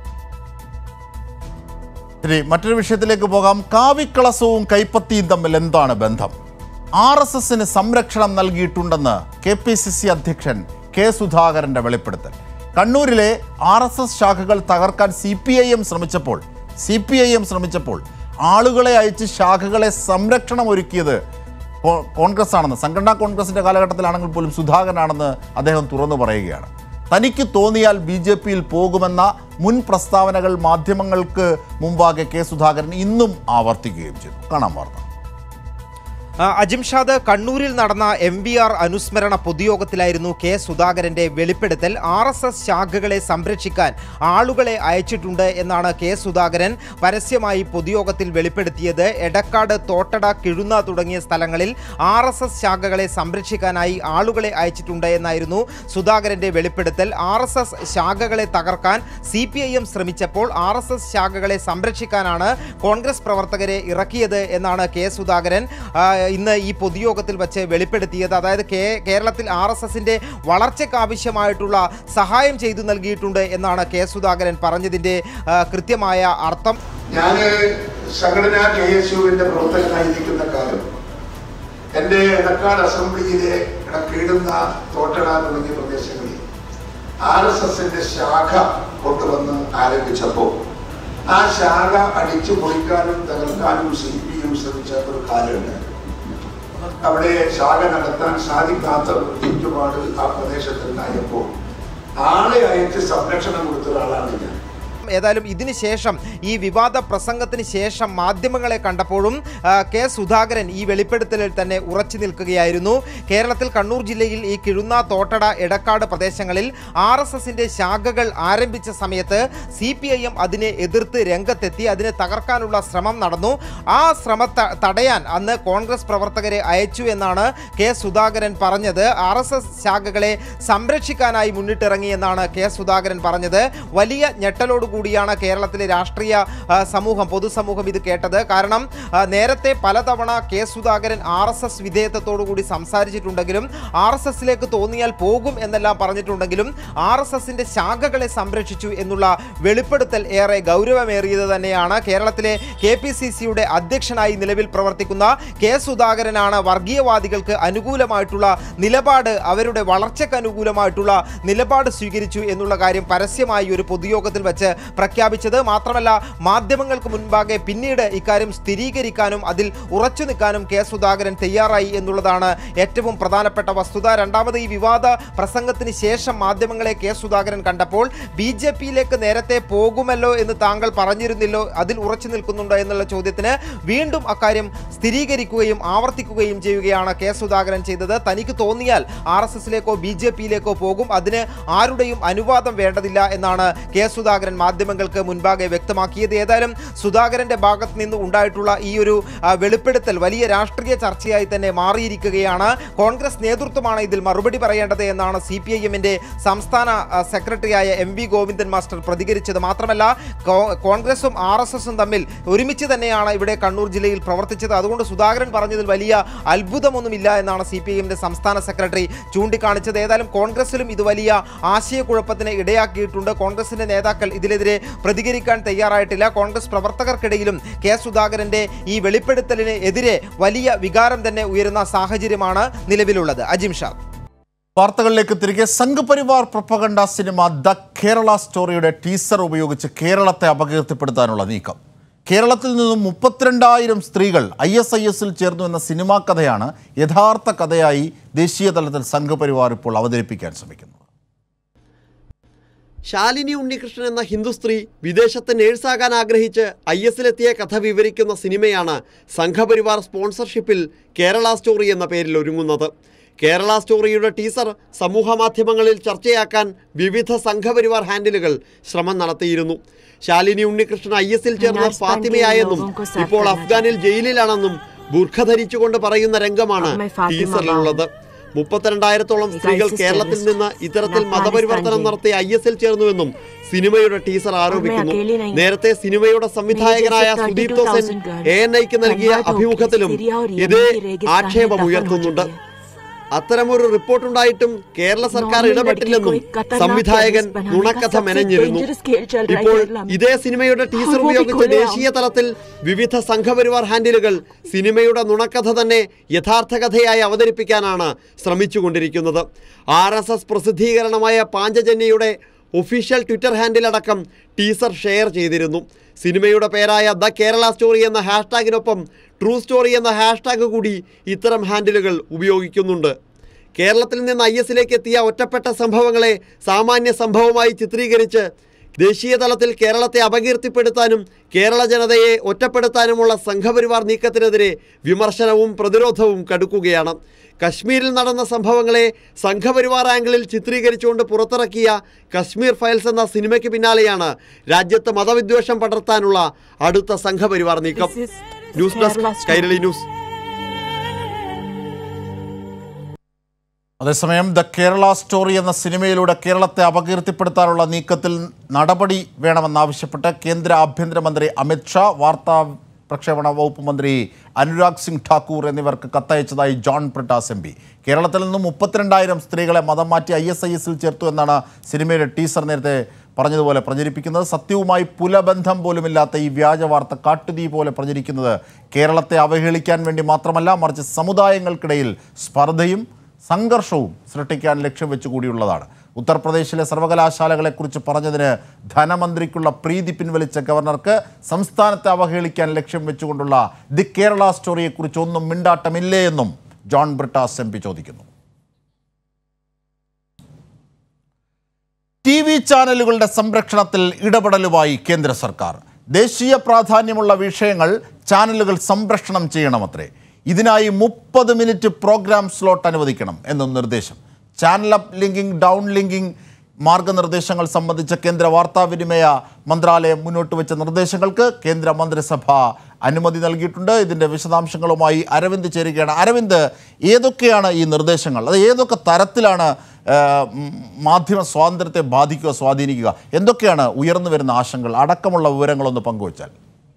ശരി മറ്റൊരു വിഷയത്തിലേക്ക് പോകാം കാവിക്കളസവും കൈപ്പത്തിയും തമ്മിൽ എന്താണ് ബന്ധം ആർ എസ് എസിന് സംരക്ഷണം നൽകിയിട്ടുണ്ടെന്ന് കെ പി സി സി അധ്യക്ഷൻ കെ സുധാകരന്റെ വെളിപ്പെടുത്തൽ കണ്ണൂരിലെ ആർ എസ് എസ് ശാഖകൾ തകർക്കാൻ സി പി ഐ എം ശ്രമിച്ചപ്പോൾ സി പി ഐ എം ശ്രമിച്ചപ്പോൾ ആളുകളെ അയച്ച് ശാഖകളെ സംരക്ഷണം ഒരുക്കിയത് കോ- കോൺഗ്രസ് ആണെന്ന് സംഘടനാ കോൺഗ്രസിന്റെ കാലഘട്ടത്തിലാണെങ്കിൽ പോലും സുധാകരനാണെന്ന് അദ്ദേഹം തുറന്നു പറയുകയാണ് തനിക്ക് തോന്നിയാൽ ബി ജെ പിയിൽ പോകുമെന്ന മുൻ പ്രസ്താവനകൾ മാധ്യമങ്ങൾക്ക് മുമ്പാകെ കെ സുധാകരൻ ഇന്നും ആവർത്തിക്കുകയും ചെയ്തു കാണാം വാർത്ത ആ, അജിംഷാദ് കണ്ണൂരിൽ നടന്ന എം വി ആർ അനുസ്മരണ പൊതുയോഗത്തിലായിരുന്നു കെ സുധാകരന്റെ വെളിപ്പെടുത്തൽ ആർ എസ് എസ് ശാഖകളെ സംരക്ഷിക്കാൻ ആളുകളെ അയച്ചിട്ടുണ്ട് എന്നാണ് കെ സുധാകരൻ പരസ്യമായി പൊതുയോഗത്തിൽ വെളിപ്പെടുത്തിയത് എടക്കാട് തോട്ടട കിഴുന്ന തുടങ്ങിയ സ്ഥലങ്ങളിൽ ആർ എസ് എസ് ശാഖകളെ സംരക്ഷിക്കാനായി ആളുകളെ അയച്ചിട്ടുണ്ട് എന്നായിരുന്നു സുധാകരന്റെ വെളിപ്പെടുത്തൽ ആർ എസ് എസ് ശാഖകളെ തകർക്കാൻ സി പി ഐ എം ശ്രമിച്ചപ്പോൾ ആർ എസ് എസ് ശാഖകളെ സംരക്ഷിക്കാനാണ് കോൺഗ്രസ് പ്രവർത്തകരെ ഇറക്കിയത് എന്നാണ് കെ സുധാകരൻ ആ, ഇന്ന് ഈ പൊതുയോഗത്തിൽ വെച്ച് വെളിപ്പെടുത്തിയത് അതായത് കേ കേരളത്തിൽ ആർ എസ് എസിന്റെ വളർച്ചയ്ക്ക് ആവശ്യമായിട്ടുള്ള സഹായം ചെയ്തു നൽകിയിട്ടുണ്ട് എന്നാണ് കെ സുധാകരൻ പറഞ്ഞതിന്റെ ആ, കൃത്യമായ അർത്ഥം ഞാൻ സംഘടനാ കെ എസ് യുവിന്റെ പ്രവർത്തകനായിരിക്കുന്ന കാലം എൻ്റെ എടക്കാട് അസംബ്ലിയിലെ കീഴുന്ന തോട്ടട തുടങ്ങിയ പ്രദേശങ്ങളിൽ ആർ എസ് എസിന്റെ ശാഖ കൊണ്ടുവന്ന് ആരംഭിച്ചപ്പോൾ ആ ശാഖ അടിച്ചു പൊളിക്കാനും തകർക്കാനും സി പി എം ശ്രമിച്ച ഒരു കാലമുണ്ടായിരുന്നു അവിടെ ശാഖ നടത്താൻ സാധിക്കാത്ത ഒരു ചുറ്റുപാട് ആ പ്രദേശത്തുണ്ടായപ്പോൾ ആളെ അയച്ച് സംരക്ഷണം കൊടുത്ത ഒരാളാണ് ഞാൻ ഏതായാലും ഇതിന് ശേഷം ഈ വിവാദ പ്രസംഗത്തിന് ശേഷം മാധ്യമങ്ങളെ കണ്ടപ്പോഴും ആ, കെ സുധാകരൻ ഈ വെളിപ്പെടുത്തലിൽ തന്നെ ഉറച്ചു നിൽക്കുകയായിരുന്നു കേരളത്തിൽ കണ്ണൂർ ജില്ലയിൽ ഈ കിഴുന്ന തോട്ടട എടക്കാട് പ്രദേശങ്ങളിൽ ആർ എസ് എസിന്റെ ശാഖകൾ ആരംഭിച്ച സമയത്ത് സി പി ഐ എം അതിനെ എതിർത്ത് രംഗത്തെത്തി അതിനെ തകർക്കാനുള്ള ശ്രമം നടന്നു ആ ശ്രമം ത- തടയാൻ അന്ന് കോൺഗ്രസ് പ്രവർത്തകരെ അയച്ചു എന്നാണ് കെ സുധാകരൻ പറഞ്ഞത് ആർ എസ് എസ് ശാഖകളെ സംരക്ഷിക്കാനായി മുന്നിട്ടിറങ്ങി എന്നാണ് കെ സുധാകരൻ പറഞ്ഞത് വലിയ ഞെട്ടലോടുകൂടിയാണ് കേരളത്തിലെ രാഷ്ട്രീയ ആ, സമൂഹം പൊതുസമൂഹം ഇത് കേട്ടത് കാരണം ആ, നേരത്തെ പലതവണ K Sudhakaran R S S വിധേയത്വത്തോടുകൂടി സംസാരിച്ചിട്ടുണ്ടെങ്കിലും ആർ എസ് എസിലേക്ക് തോന്നിയാൽ പോകും എന്നെല്ലാം പറഞ്ഞിട്ടുണ്ടെങ്കിലും ആർ എസ് എസിന്റെ ശാഖകളെ സംരക്ഷിച്ചു എന്നുള്ള വെളിപ്പെടുത്തൽ ഏറെ ഗൗരവമേറിയത് തന്നെയാണ് കേരളത്തിലെ കെ പി സി സിയുടെ അധ്യക്ഷനായി നിലവിൽ പ്രവർത്തിക്കുന്ന കെ സുധാകരനാണ് വർഗീയവാദികൾക്ക് അനുകൂലമായിട്ടുള്ള നിലപാട് അവരുടെ വളർച്ചയ്ക്ക് അനുകൂലമായിട്ടുള്ള നിലപാട് സ്വീകരിച്ചു എന്നുള്ള കാര്യം പരസ്യമായി ഒരു പൊതുയോഗത്തിൽ വെച്ച് പ്രഖ്യാപിച്ചത് മാത്രമല്ല മാധ്യമങ്ങൾക്ക് മുൻപാകെ പിന്നീട് ഇക്കാര്യം സ്ഥിരീകരിക്കാനും അതിൽ ഉറച്ചു നിൽക്കാനും കെ സുധാകരൻ തയ്യാറായി എന്നുള്ളതാണ് ഏറ്റവും പ്രധാനപ്പെട്ട വസ്തുത രണ്ടാമത് ഈ വിവാദ പ്രസംഗത്തിന് ശേഷം മാധ്യമങ്ങളെ കെ സുധാകരൻ കണ്ടപ്പോൾ ബി ജെ പിയിലേക്ക് നേരത്തെ പോകുമല്ലോ എന്ന് താങ്കൾ പറഞ്ഞിരുന്നില്ലോ അതിൽ ഉറച്ചു നിൽക്കുന്നുണ്ടോ എന്നുള്ള ചോദ്യത്തിന് വീണ്ടും അക്കാര്യം സ്ഥിരീകരിക്കുകയും ആവർത്തിക്കുകയും ചെയ്യുകയാണ് കെ സുധാകരൻ ചെയ്തത് തനിക്ക് തോന്നിയാൽ ആർ എസ് എസിലേക്കോ ബി ജെ പിയിലേക്കോ പോകും അതിന് ആരുടെയും അനുവാദം വേണ്ടതില്ല എന്നാണ് കെ സുധാകരൻ മാധ്യമങ്ങൾക്ക് മുൻപാകെ വ്യക്തമാക്കിയത് ഏതായാലും സുധാകരന്റെ ഭാഗത്ത് നിന്ന് ഉണ്ടായിട്ടുള്ള ഈ ഒരു ആ, വെളിപ്പെടുത്തൽ വലിയ രാഷ്ട്രീയ ചർച്ചയായി തന്നെ മാറിയിരിക്കുകയാണ് കോൺഗ്രസ് നേതൃത്വമാണ് ഇതിൽ മറുപടി പറയേണ്ടത് എന്നാണ് സി പി ഐ എമ്മിന്റെ സംസ്ഥാന ആ, സെക്രട്ടറിയായ എം വി ഗോവിന്ദൻ മാസ്റ്റർ പ്രതികരിച്ചത് മാത്രമല്ല കോ- കോൺഗ്രസും ആർ എസ് എസും തമ്മിൽ ഒരുമിച്ച് തന്നെയാണ് ഇവിടെ കണ്ണൂർ ജില്ലയിൽ പ്രവർത്തിച്ചത് അതുകൊണ്ട് സുധാകരൻ പറഞ്ഞതിൽ വലിയ അത്ഭുതമൊന്നുമില്ല എന്നാണ് സി പി ഐ എമ്മിന്റെ സംസ്ഥാന സെക്രട്ടറി ചൂണ്ടിക്കാണിച്ചത് ഏതായാലും കോൺഗ്രസിലും ഇത് വലിയ ആശയക്കുഴപ്പത്തിന് ഇടയാക്കിയിട്ടുണ്ട് കോൺഗ്രസിന്റെ നേതാക്കൾ ഇതിനെതിരെ പ്രതികരിക്കാൻ തയ്യാറായിട്ടില്ല കോൺഗ്രസ് പ്രവർത്തകർക്കിടയിലും കെ സുധാകരന്റെ ഈ വെളിപ്പെടുത്തലിന് എതിരെ വലിയ വികാരം തന്നെ ഉയരുന്ന സാഹചര്യമാണ് നിലവിലുള്ളത് അജിം ഷാ വാർത്തകളിലേക്ക് തിരികെ സംഘപരിവാർ പ്രൊപ്പഗണ്ട സിനിമ ദ കേരള സ്റ്റോറിയുടെ ടീസർ ഉപയോഗിച്ച് കേരളത്തെ അപകീർത്തിപ്പെടുത്താനുള്ള നീക്കം കേരളത്തിൽ നിന്നും മുപ്പത്തിരണ്ടായിരം സ്ത്രീകൾ ഐ എസ് ഐ എസിൽ ചേർന്നു എന്ന സിനിമാ കഥയാണ് യഥാർത്ഥ കഥയായി ദേശീയ തലത്തിൽ സംഘപരിവാർ ഇപ്പോൾ അവതരിപ്പിക്കാൻ ശ്രമിക്കുന്നത് ശാലിനി ഉണ്ണികൃഷ്ണൻ എന്ന ഹിന്ദു സ്ത്രീ വിദേശത്ത് നേഴ്സാകാൻ ആഗ്രഹിച്ച് ഐ എസിലെത്തിയ കഥ വിവരിക്കുന്ന സിനിമയാണ് സംഘപരിവാർ സ്പോൺസർഷിപ്പിൽ കേരള സ്റ്റോറി എന്ന പേരിൽ ഒരുങ്ങുന്നത് കേരള സ്റ്റോറിയുടെ ടീസർ സമൂഹ മാധ്യമങ്ങളിൽ ചർച്ചയാക്കാൻ വിവിധ സംഘപരിവാർ ഹാൻഡിലുകൾ ശ്രമം നടത്തിയിരുന്നു ശാലിനി ഉണ്ണികൃഷ്ണൻ ഐ എസിൽ ചേർന്ന ഫാത്തിമയായെന്നും ഇപ്പോൾ അഫ്ഗാനിൽ ജയിലിലാണെന്നും ബുർഖ ധരിച്ചുകൊണ്ട് പറയുന്ന രംഗമാണ് ടീസറിലുള്ളത് മുപ്പത്തിരണ്ടായിരത്തോളം സ്ത്രീകൾ കേരളത്തിൽ നിന്ന് ഇത്തരത്തിൽ മതപരിവർത്തനം നടത്തി ഐ എസ് എൽ ചേർന്നുവെന്നും സിനിമയുടെ ടീസർ ആരോപിക്കുന്നു നേരത്തെ സിനിമയുടെ സംവിധായകനായ സുദീപ് തോസൻ എ എൻ ഐക്ക് നൽകിയ അഭിമുഖത്തിലും ഇതേ ആക്ഷേപം ഉയർത്തുന്നുണ്ട് അത്തരമൊരു റിപ്പോർട്ടുണ്ടായിട്ടും കേരള സർക്കാർ ഇടപെട്ടില്ലെന്നും സംവിധായകൻ നുണക്കഥ മെനഞ്ഞിരുന്നു ഇപ്പോൾ ഇതേ സിനിമയുടെ ടീസർ ഉപയോഗിച്ച് ദേശീയ തലത്തിൽ വിവിധ സംഘപരിവാർ ഹാൻഡിലുകൾ സിനിമയുടെ നുണക്കഥ തന്നെ യഥാർത്ഥ കഥയായി അവതരിപ്പിക്കാനാണ് ശ്രമിച്ചുകൊണ്ടിരിക്കുന്നത് ആർ എസ് എസ് പ്രസിദ്ധീകരണമായ പാഞ്ചജന്യയുടെ ഒഫീഷ്യൽ ട്വിറ്റർ ഹാൻഡിലടക്കം ടീസർ ഷെയർ ചെയ്തിരുന്നു സിനിമയുടെ പേരായ ദ കേരള സ്റ്റോറി എന്ന ഹാഷ്ടാഗിനൊപ്പം ട്രൂ സ്റ്റോറി എന്ന ഹാഷ്ടാഗ് കൂടി ഇത്തരം ഹാൻഡിലുകൾ ഉപയോഗിക്കുന്നുണ്ട് കേരളത്തിൽ നിന്ന് ഐ എസിലേക്ക് എത്തിയ ഒറ്റപ്പെട്ട സംഭവങ്ങളെ സാമാന്യ സംഭവമായി ചിത്രീകരിച്ച് ദേശീയ തലത്തിൽ കേരളത്തെ അപകീർത്തിപ്പെടുത്താനും കേരള ജനതയെ ഒറ്റപ്പെടുത്താനുമുള്ള സംഘപരിവാർ നീക്കത്തിനെതിരെ വിമർശനവും പ്രതിരോധവും കടുക്കുകയാണ് കശ്മീരിൽ നടന്ന സംഭവങ്ങളെ സംഘപരിവാർ ആംഗിളിൽ ചിത്രീകരിച്ചുകൊണ്ട് പുറത്തിറക്കിയ കശ്മീർ ഫയൽസ് എന്ന സിനിമയ്ക്ക് പിന്നാലെയാണ് രാജ്യത്ത് മതവിദ്വേഷം പടർത്താനുള്ള അടുത്ത സംഘപരിവാർ നീക്കം ന്യൂസ് ഡെസ്ക് കൈരളി ന്യൂസ് അതേസമയം ദ കേരള സ്റ്റോറി എന്ന സിനിമയിലൂടെ കേരളത്തെ അപകീർത്തിപ്പെടുത്താനുള്ള നീക്കത്തിൽ നടപടി വേണമെന്നാവശ്യപ്പെട്ട് കേന്ദ്ര ആഭ്യന്തരമന്ത്രി അമിത് ഷാ വാർത്താ പ്രക്ഷേപണ വകുപ്പ് മന്ത്രി അനുരാഗ് സിംഗ് ഠാക്കൂർ എന്നിവർക്ക് കത്തയച്ചതായി ജോൺ ബ്രിട്ടാസ് എം പി കേരളത്തിൽ നിന്നും മുപ്പത്തിരണ്ടായിരം സ്ത്രീകളെ മതം മാറ്റി ഐ എസ് ഐ എസിൽ ചേർത്തു എന്നാണ് സിനിമയുടെ ടീസർ നേരത്തെ പറഞ്ഞതുപോലെ പ്രചരിപ്പിക്കുന്നത് സത്യവുമായി പുലബന്ധം പോലുമില്ലാത്ത ഈ വ്യാജ വാർത്ത കാട്ടുതീ പോലെ പ്രചരിക്കുന്നത് കേരളത്തെ അവഹേളിക്കാൻ വേണ്ടി മാത്രമല്ല മറിച്ച് സമുദായങ്ങൾക്കിടയിൽ സ്പർദ്ധയും സംഘർഷവും സൃഷ്ടിക്കാൻ ലക്ഷ്യം വെച്ചുകൂടിയുള്ളതാണ് ഉത്തർപ്രദേശിലെ സർവകലാശാലകളെക്കുറിച്ച് പറഞ്ഞതിന് ധനമന്ത്രിക്കുള്ള പ്രീതി പിൻവലിച്ച ഗവർണർക്ക് സംസ്ഥാനത്തെ അവഹേളിക്കാൻ ലക്ഷ്യം വെച്ചുകൊണ്ടുള്ള ദി കേരള സ്റ്റോറിയെക്കുറിച്ച് ഒന്നും മിണ്ടാട്ടമില്ലേ എന്നും ജോൺ ബ്രിട്ടാസ് എം പി ചോദിക്കുന്നു ടി വി ചാനലുകളുടെ സംരക്ഷണത്തിൽ ഇടപെടലുമായി കേന്ദ്ര സർക്കാർ ദേശീയ പ്രാധാന്യമുള്ള വിഷയങ്ങൾ ചാനലുകൾ സംരക്ഷണം ചെയ്യണമത്രേ ഇതിനായി മുപ്പത് മിനിറ്റ് പ്രോഗ്രാം സ്ലോട്ട് അനുവദിക്കണം എന്നും നിർദ്ദേശം channel up linking down linking മാർഗനിർദ്ദേശങ്ങൾ സംബന്ധിച്ച കേന്ദ്ര വാർത്താവിനിമയ മന്ത്രാലയം മുന്നോട്ട് വെച്ച നിർദ്ദേശങ്ങൾക്ക് കേന്ദ്ര മന്ത്രിസഭ അനുമതി നൽകിയിട്ടുണ്ട് ഇതിൻ്റെ വിശദാംശങ്ങളുമായി അരവിന്ദ് ചേരുകയാണ് അരവിന്ദ് ഏതൊക്കെയാണ് ഈ നിർദ്ദേശങ്ങൾ അത് ഏതൊക്കെ തരത്തിലാണ് ആ, ഉം, മാധ്യമ സ്വാതന്ത്ര്യത്തെ ബാധിക്കുക സ്വാധീനിക്കുക എന്തൊക്കെയാണ് ഉയർന്നു വരുന്ന ആശങ്കകൾ അടക്കമുള്ള വിവരങ്ങളൊന്ന് പങ്കുവച്ചാൽ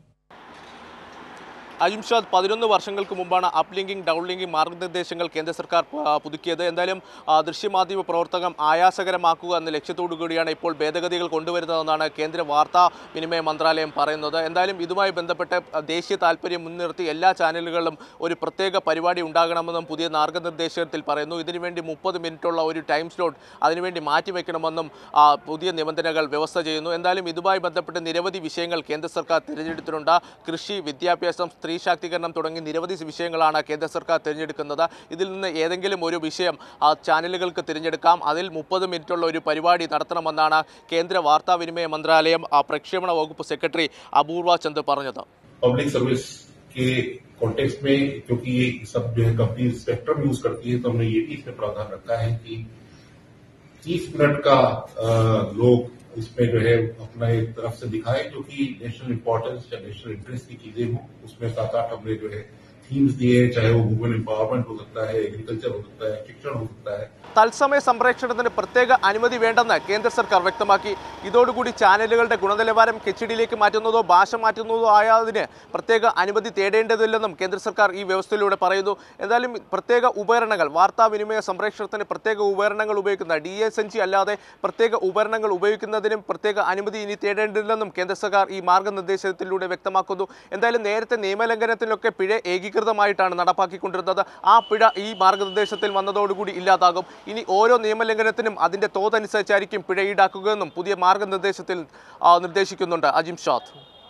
അജിംഷാദ് പതിനൊന്ന് വർഷങ്ങൾക്ക് മുമ്പാണ് അപ്പ് ലിങ്കിങ് ഡൗൺ ലിങ്കിങ് മാർഗനിർദ്ദേശങ്ങൾ കേന്ദ്ര സർക്കാർ ആ, പുതുക്കിയത് എന്തായാലും ആ, ദൃശ്യമാധ്യമ പ്രവർത്തകം ആയാസകരമാക്കുക എന്ന ലക്ഷ്യത്തോടു കൂടിയാണ് ഇപ്പോൾ ഭേദഗതികൾ കൊണ്ടുവരുന്നതെന്നാണ് കേന്ദ്ര വാർത്താ വിനിമയ മന്ത്രാലയം പറയുന്നത് എന്തായാലും ഇതുമായി ബന്ധപ്പെട്ട് ആ, ദേശീയ താല്പര്യം മുൻനിർത്തി എല്ലാ ചാനലുകളിലും ഒരു പ്രത്യേക പരിപാടി ഉണ്ടാകണമെന്നും പുതിയ മാർഗനിർദ്ദേശത്തിൽ പറയുന്നു ഇതിനുവേണ്ടി മുപ്പത് മിനിറ്റുള്ള ഒരു ടൈം സ്ലോട്ട് അതിനുവേണ്ടി മാറ്റിവെക്കണമെന്നും ആ, പുതിയ നിബന്ധനകൾ വ്യവസ്ഥ ചെയ്യുന്നു എന്തായാലും ഇതുമായി ബന്ധപ്പെട്ട് നിരവധി വിഷയങ്ങൾ കേന്ദ്ര സർക്കാർ തിരഞ്ഞെടുത്തിട്ടുണ്ട് കൃഷി വിദ്യാഭ്യാസം സ്ത്രീ ശാക്തീകരണം തുടങ്ങി നിരവധി വിഷയങ്ങളാണ് കേന്ദ്ര സർക്കാർ തിരഞ്ഞെടുക്കുന്നത് ഇതിൽ നിന്ന് ഏതെങ്കിലും ഒരു വിഷയം ആ ചാനലുകൾക്ക് തിരഞ്ഞെടുക്കാം അതിൽ മുപ്പത് മിനിറ്റുള്ള ഒരു പരിപാടി നടത്തണമെന്നാണ് കേന്ദ്ര വാർത്താവിനിമയ മന്ത്രാലയം ആ, പ്രക്ഷേപണ വകുപ്പ് സെക്രട്ടറി അപൂർവ ചന്ദ് പറഞ്ഞത് पब्लिक सर्विस के कॉन्टेक्स्ट में क्योंकि ये सब जो है कंपनी स्पेक्ट्रम यूज करती है तो हमने ये भी इसमें प्रावधान रखा है कि तीस मिनट का अ, लोग इसमें जो है अपना एक तरफ से दिखाएं जो कि नेशनल इंपॉर्टेंस या नेशनल इंटरेस्ट की चीजें हों उसमें सात आठ हमने जो है थीम्स दिए हैं चाहे वो वुमेन एम्पावरमेंट हो सकता है एग्रीकल्चर हो सकता है शिक्षण हो सकता है തത്സമയ സംപ്രേഷണത്തിന് പ്രത്യേക അനുമതി വേണ്ടെന്ന് കേന്ദ്ര സർക്കാർ വ്യക്തമാക്കി ഇതോടുകൂടി ചാനലുകളുടെ ഗുണനിലവാരം എച്ച് ഡിയിലേക്ക് മാറ്റുന്നതോ ഭാഷ മാറ്റുന്നതോ ആയതിന് പ്രത്യേക അനുമതി തേടേണ്ടതില്ലെന്നും കേന്ദ്ര സർക്കാർ ഈ വ്യവസ്ഥയിലൂടെ പറയുന്നു എന്തായാലും പ്രത്യേക ഉപകരണങ്ങൾ വാർത്താവിനിമയ സംപ്രേഷണത്തിന് പ്രത്യേക ഉപകരണങ്ങൾ ഉപയോഗിക്കുന്ന ഡി എസ് എൻ ജി അല്ലാതെ പ്രത്യേക ഉപകരണങ്ങൾ ഉപയോഗിക്കുന്നതിനും പ്രത്യേക അനുമതി ഇനി തേടേണ്ടില്ലെന്നും കേന്ദ്ര സർക്കാർ ഈ മാർഗനിർദ്ദേശത്തിലൂടെ വ്യക്തമാക്കുന്നു എന്തായാലും നേരത്തെ നിയമലംഘനത്തിലൊക്കെ പിഴ ഏകീകൃതമായിട്ടാണ് നടപ്പാക്കിക്കൊണ്ടിരുന്നത് ആ പിഴ ഈ മാർഗനിർദ്ദേശത്തിൽ വന്നതോടുകൂടി ഇല്ലാതാകും ഇനി ഓരോ നിയമലംഘനത്തിനും അതിന്റെ തോതനുസരിച്ചായിരിക്കും പിഴ ഈടാക്കുകയെന്നും പുതിയ മാർഗനിർദ്ദേശത്തിൽ ആ, നിർദ്ദേശിക്കുന്നുണ്ട് അജിം ഷാദ്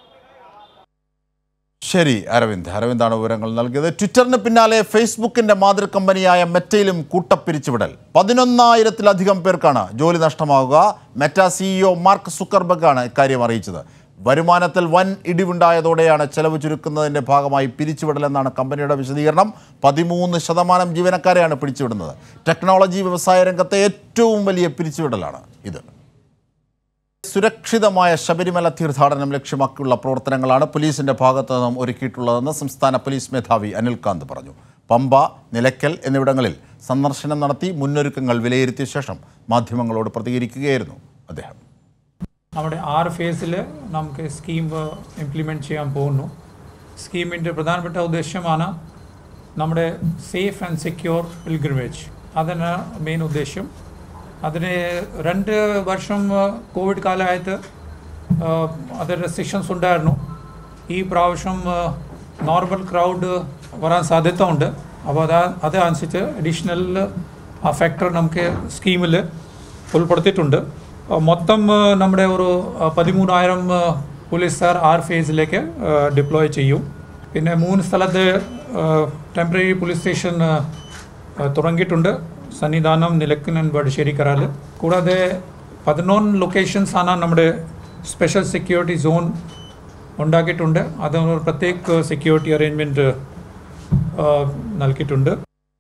ശരി അരവിന്ദ് അരവിന്ദാണ് വിവരങ്ങൾ നൽകിയത് ട്വിറ്ററിന് പിന്നാലെ ഫേസ്ബുക്കിന്റെ മാതൃ കമ്പനിയായ മെറ്റയിലും കൂട്ടപ്പിരിച്ചുവിടൽ പതിനൊന്നായിരത്തിലധികം പേർക്കാണ് ജോലി നഷ്ടമാവുക മെറ്റ സിഇഒ മാർക്ക് സുക്കർബർഗാണ് ഇക്കാര്യം അറിയിച്ചത് വരുമാനത്തിൽ വൻ ഇടിവുണ്ടായതോടെയാണ് ചെലവ് ചുരുക്കുന്നതിന്റെ ഭാഗമായി പിരിച്ചുവിടലെന്നാണ് കമ്പനിയുടെ വിശദീകരണം പതിമൂന്ന് ശതമാനം ജീവനക്കാരെയാണ് പിരിച്ചുവിടുന്നത് ടെക്നോളജി വ്യവസായ രംഗത്തെ ഏറ്റവും വലിയ പിരിച്ചുവിടലാണ് ഇത് സുരക്ഷിതമായ ശബരിമല തീർത്ഥാടനം ലക്ഷ്യമാക്കിയുള്ള പ്രവർത്തനങ്ങളാണ് പോലീസിന്റെ ഭാഗത്തു നിന്നും ഒരുക്കിയിട്ടുള്ളതെന്ന് സംസ്ഥാന പോലീസ് മേധാവി അനിൽകാന്ത് പറഞ്ഞു പമ്പ നിലയ്ക്കൽ എന്നിവിടങ്ങളിൽ സന്ദർശനം നടത്തി മുന്നൊരുക്കങ്ങൾ വിലയിരുത്തിയ ശേഷം മാധ്യമങ്ങളോട് പ്രതികരിക്കുകയായിരുന്നു അദ്ദേഹം നമ്മുടെ ആറ് ഫേസിൽ നമുക്ക് സ്കീം ഇംപ്ലിമെൻറ്റ് ചെയ്യാൻ പോകുന്നു സ്കീമിൻ്റെ പ്രധാനപ്പെട്ട ഉദ്ദേശമാണ് നമ്മുടെ സേഫ് ആൻഡ് സെക്യൂർ പിൽഗ്രിമേജ് അതാണ് മെയിൻ ഉദ്ദേശം അതിന് രണ്ട് വർഷം കോവിഡ് കാലമായിട്ട് അത് റെസ്ട്രിക്ഷൻസ് ഉണ്ടായിരുന്നു ഈ പ്രാവശ്യം നോർമൽ ക്രൗഡ് വരാൻ സാധ്യത ഉണ്ട് അപ്പോൾ അതാ അതനുസരിച്ച് അഡീഷണൽ ആ ഫാക്ടർ നമുക്ക് സ്കീമിൽ ഉൾപ്പെടുത്തിയിട്ടുണ്ട് ആ, മൊത്തം ആ, നമ്മുടെ ഒരു ആ, പതിമൂന്നായിരം ആ, പോലീസുകാർ ആറ് ഫേസിലേക്ക് ഡിപ്ലോയ് ചെയ്യും പിന്നെ മൂന്ന് സ്ഥലത്ത് ടെമ്പററി പോലീസ് സ്റ്റേഷൻ ആ, ആ, തുടങ്ങിയിട്ടുണ്ട് സന്നിധാനം നിലക്കൻ ബഡശ്ശേരിക്കരാൽ കൂടാതെ പതിനൊന്ന് ലൊക്കേഷൻസ് ആണ് നമ്മുടെ സ്പെഷ്യൽ സെക്യൂരിറ്റി സോൺ ഉണ്ടാക്കിയിട്ടുണ്ട് അത് ഒരു പ്രത്യേക സെക്യൂരിറ്റി അറേഞ്ച്മെൻറ്റ് നൽകിയിട്ടുണ്ട്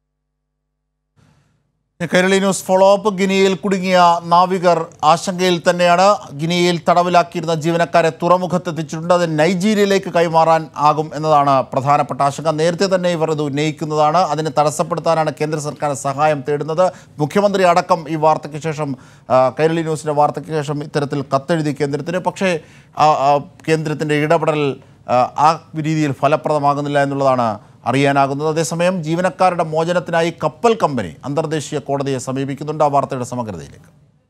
കൈരളി ന്യൂസ് ഫോളോ അപ്പ് ഗിനിയിൽ കുടുങ്ങിയ നാവികർ ആശങ്കയിൽ തന്നെയാണ് ഗിനിയിൽ തടവിലാക്കിയിരുന്ന ജീവനക്കാരെ തുറമുഖത്തെത്തിച്ചിട്ടുണ്ട് അത് നൈജീരിയയിലേക്ക് കൈമാറാൻ ആകും എന്നതാണ് പ്രധാനപ്പെട്ട ആശങ്ക നേരത്തെ തന്നെ ഇവർ ഇത് ഉന്നയിക്കുന്നതാണ് അതിനെ തടസ്സപ്പെടുത്താനാണ് കേന്ദ്ര സർക്കാർ സഹായം തേടുന്നത് മുഖ്യമന്ത്രി അടക്കം ഈ വാർത്തയ്ക്ക് ശേഷം ആ, കൈരളി ന്യൂസിൻ്റെ വാർത്തയ്ക്ക് ശേഷം ഇത്തരത്തിൽ കത്തെഴുതി കേന്ദ്രത്തിന് പക്ഷേ ആ, ആ, കേന്ദ്രത്തിൻ്റെ ഇടപെടൽ ആ, ആ രീതിയിൽ ഫലപ്രദമാകുന്നില്ല എന്നുള്ളതാണ് അറിയാനാകുന്നത് അതേസമയം ജീവനക്കാരുടെ മോചനത്തിനായി കപ്പൽ കമ്പനി അന്തർദേശീയ കോടതിയെ സമീപിക്കുന്നുണ്ട് ആ വാർത്തയുടെ സമഗ്രതയിലേക്ക്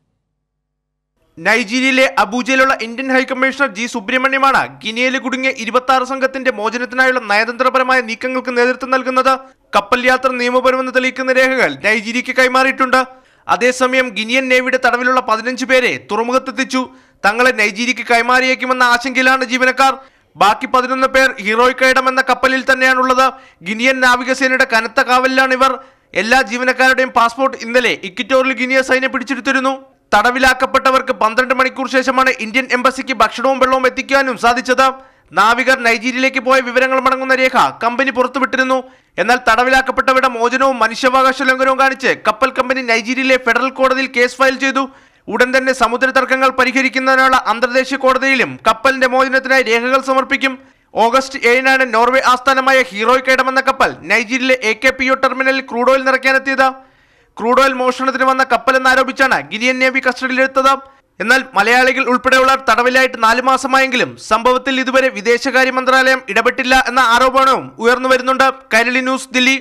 നൈജീരിയയിലെ അബൂജയിലുള്ള ഇന്ത്യൻ ഹൈക്കമ്മീഷണർ ജി സുബ്രഹ്മണ്യമാണ് ഗിനിയയിൽ കുടുങ്ങിയ ഇരുപത്തി ആറ് സംഘത്തിന്റെ മോചനത്തിനായുള്ള നയതന്ത്രപരമായ നീക്കങ്ങൾക്ക് നേതൃത്വം നൽകുന്നത് കപ്പൽ യാത്ര നിയമപരമെന്ന് തെളിയിക്കുന്ന രേഖകൾ നൈജീരിയയ്ക്ക് കൈമാറിയിട്ടുണ്ട് അതേസമയം ഗിനിയൻ നേവിയുടെ തടവിലുള്ള പതിനഞ്ച് പേരെ തുറമുഖത്തെത്തിച്ചു തങ്ങളെ നൈജീരിയയ്ക്ക് കൈമാറിയേക്കുമെന്ന ആശങ്കയിലാണ് ജീവനക്കാർ ബാക്കി പതിനൊന്ന് പേർ ഹീറോയ്ക്കൈഡം എന്ന കപ്പലിൽ തന്നെയാണുള്ളത് ഗിനിയൻ നാവികസേനയുടെ കനത്ത കാവലിലാണ് ഇവർ എല്ലാ ജീവനക്കാരുടെയും പാസ്പോർട്ട് ഇന്നലെ ഇക്വിറ്റോറിയൽ ഗിനിയ സൈന്യം പിടിച്ചെടുത്തിരുന്നു തടവിലാക്കപ്പെട്ടവർക്ക് പന്ത്രണ്ട് മണിക്കൂർ ശേഷമാണ് ഇന്ത്യൻ എംബസിക്ക് ഭക്ഷണവും വെള്ളവും എത്തിക്കാനും സാധിച്ചത് നാവികർ നൈജീരിയയിലേക്ക് പോയ വിവരങ്ങൾ മടങ്ങുന്ന രേഖ കമ്പനി പുറത്തുവിട്ടിരുന്നു എന്നാൽ തടവിലാക്കപ്പെട്ടവരുടെ മോചനവും മനുഷ്യാവകാശ ലംഘനവും കാണിച്ച് കപ്പൽ കമ്പനി നൈജീരിയയിലെ ഫെഡറൽ കോടതിയിൽ കേസ് ഫയൽ ചെയ്തു ഉടൻ തന്നെ സമുദ്ര തർക്കങ്ങൾ പരിഹരിക്കുന്നതിനുള്ള അന്തർദേശീയ കോടതിയിലും കപ്പലിന്റെ മോചനത്തിനായി രേഖകൾ സമർപ്പിക്കും ഓഗസ്റ്റ് ഏഴിനാണ് നോർവേ ആസ്ഥാനമായ ഹീറോയ്ക്കൈഡം എന്ന കപ്പൽ നൈജീരിയയിലെ A K P O terminal crude oil നിറയ്ക്കാനെത്തിയത് ക്രൂഡ് ഓയിൽ മോഷണത്തിന് വന്ന കപ്പലെന്നാരോപിച്ചാണ് ഗിനിയൻ നേവി കസ്റ്റഡിയിലെടുത്തത് എന്നാൽ മലയാളികൾ ഉൾപ്പെടെയുള്ളവർ തടവിലായിട്ട് നാല് മാസമായെങ്കിലും സംഭവത്തിൽ ഇതുവരെ വിദേശകാര്യ മന്ത്രാലയം ഇടപെട്ടില്ല എന്ന ആരോപണവും ഉയർന്നു വരുന്നുണ്ട് കൈരളി ന്യൂസ് ദില്ലി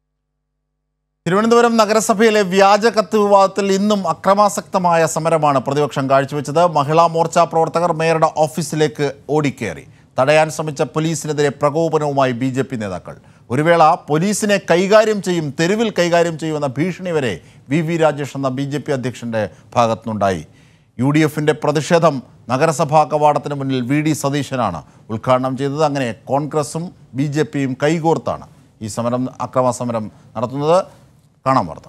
തിരുവനന്തപുരം നഗരസഭയിലെ വ്യാജ കത്ത് വിവാദത്തിൽ ഇന്നും അക്രമാസക്തമായ സമരമാണ് പ്രതിപക്ഷം കാഴ്ചവെച്ചത് മഹിളാ മോർച്ച പ്രവർത്തകർ മേയറുടെ ഓഫീസിലേക്ക് ഓടിക്കേറി തടയാൻ ശ്രമിച്ച പോലീസിനെതിരെ പ്രകോപനവുമായി ബി ജെ പി നേതാക്കൾ ഒരു വേള പോലീസിനെ കൈകാര്യം ചെയ്യും തെരുവിൽ കൈകാര്യം ചെയ്യുമെന്ന ഭീഷണി വരെ വി വി രാജേഷ് എന്ന ബി ജെ പി അധ്യക്ഷൻ്റെ ഭാഗത്തുനിന്നുണ്ടായി യു ഡി എഫിൻ്റെ പ്രതിഷേധം നഗരസഭാ കവാടത്തിന് മുന്നിൽ വി ഡി സതീശനാണ് ഉദ്ഘാടനം ചെയ്തത് അങ്ങനെ കോൺഗ്രസും ബി ജെ പിയും കൈകോർത്താണ് ഈ സമരം അക്രമ സമരം നടത്തുന്നത് കാണാൻ വാർത്ത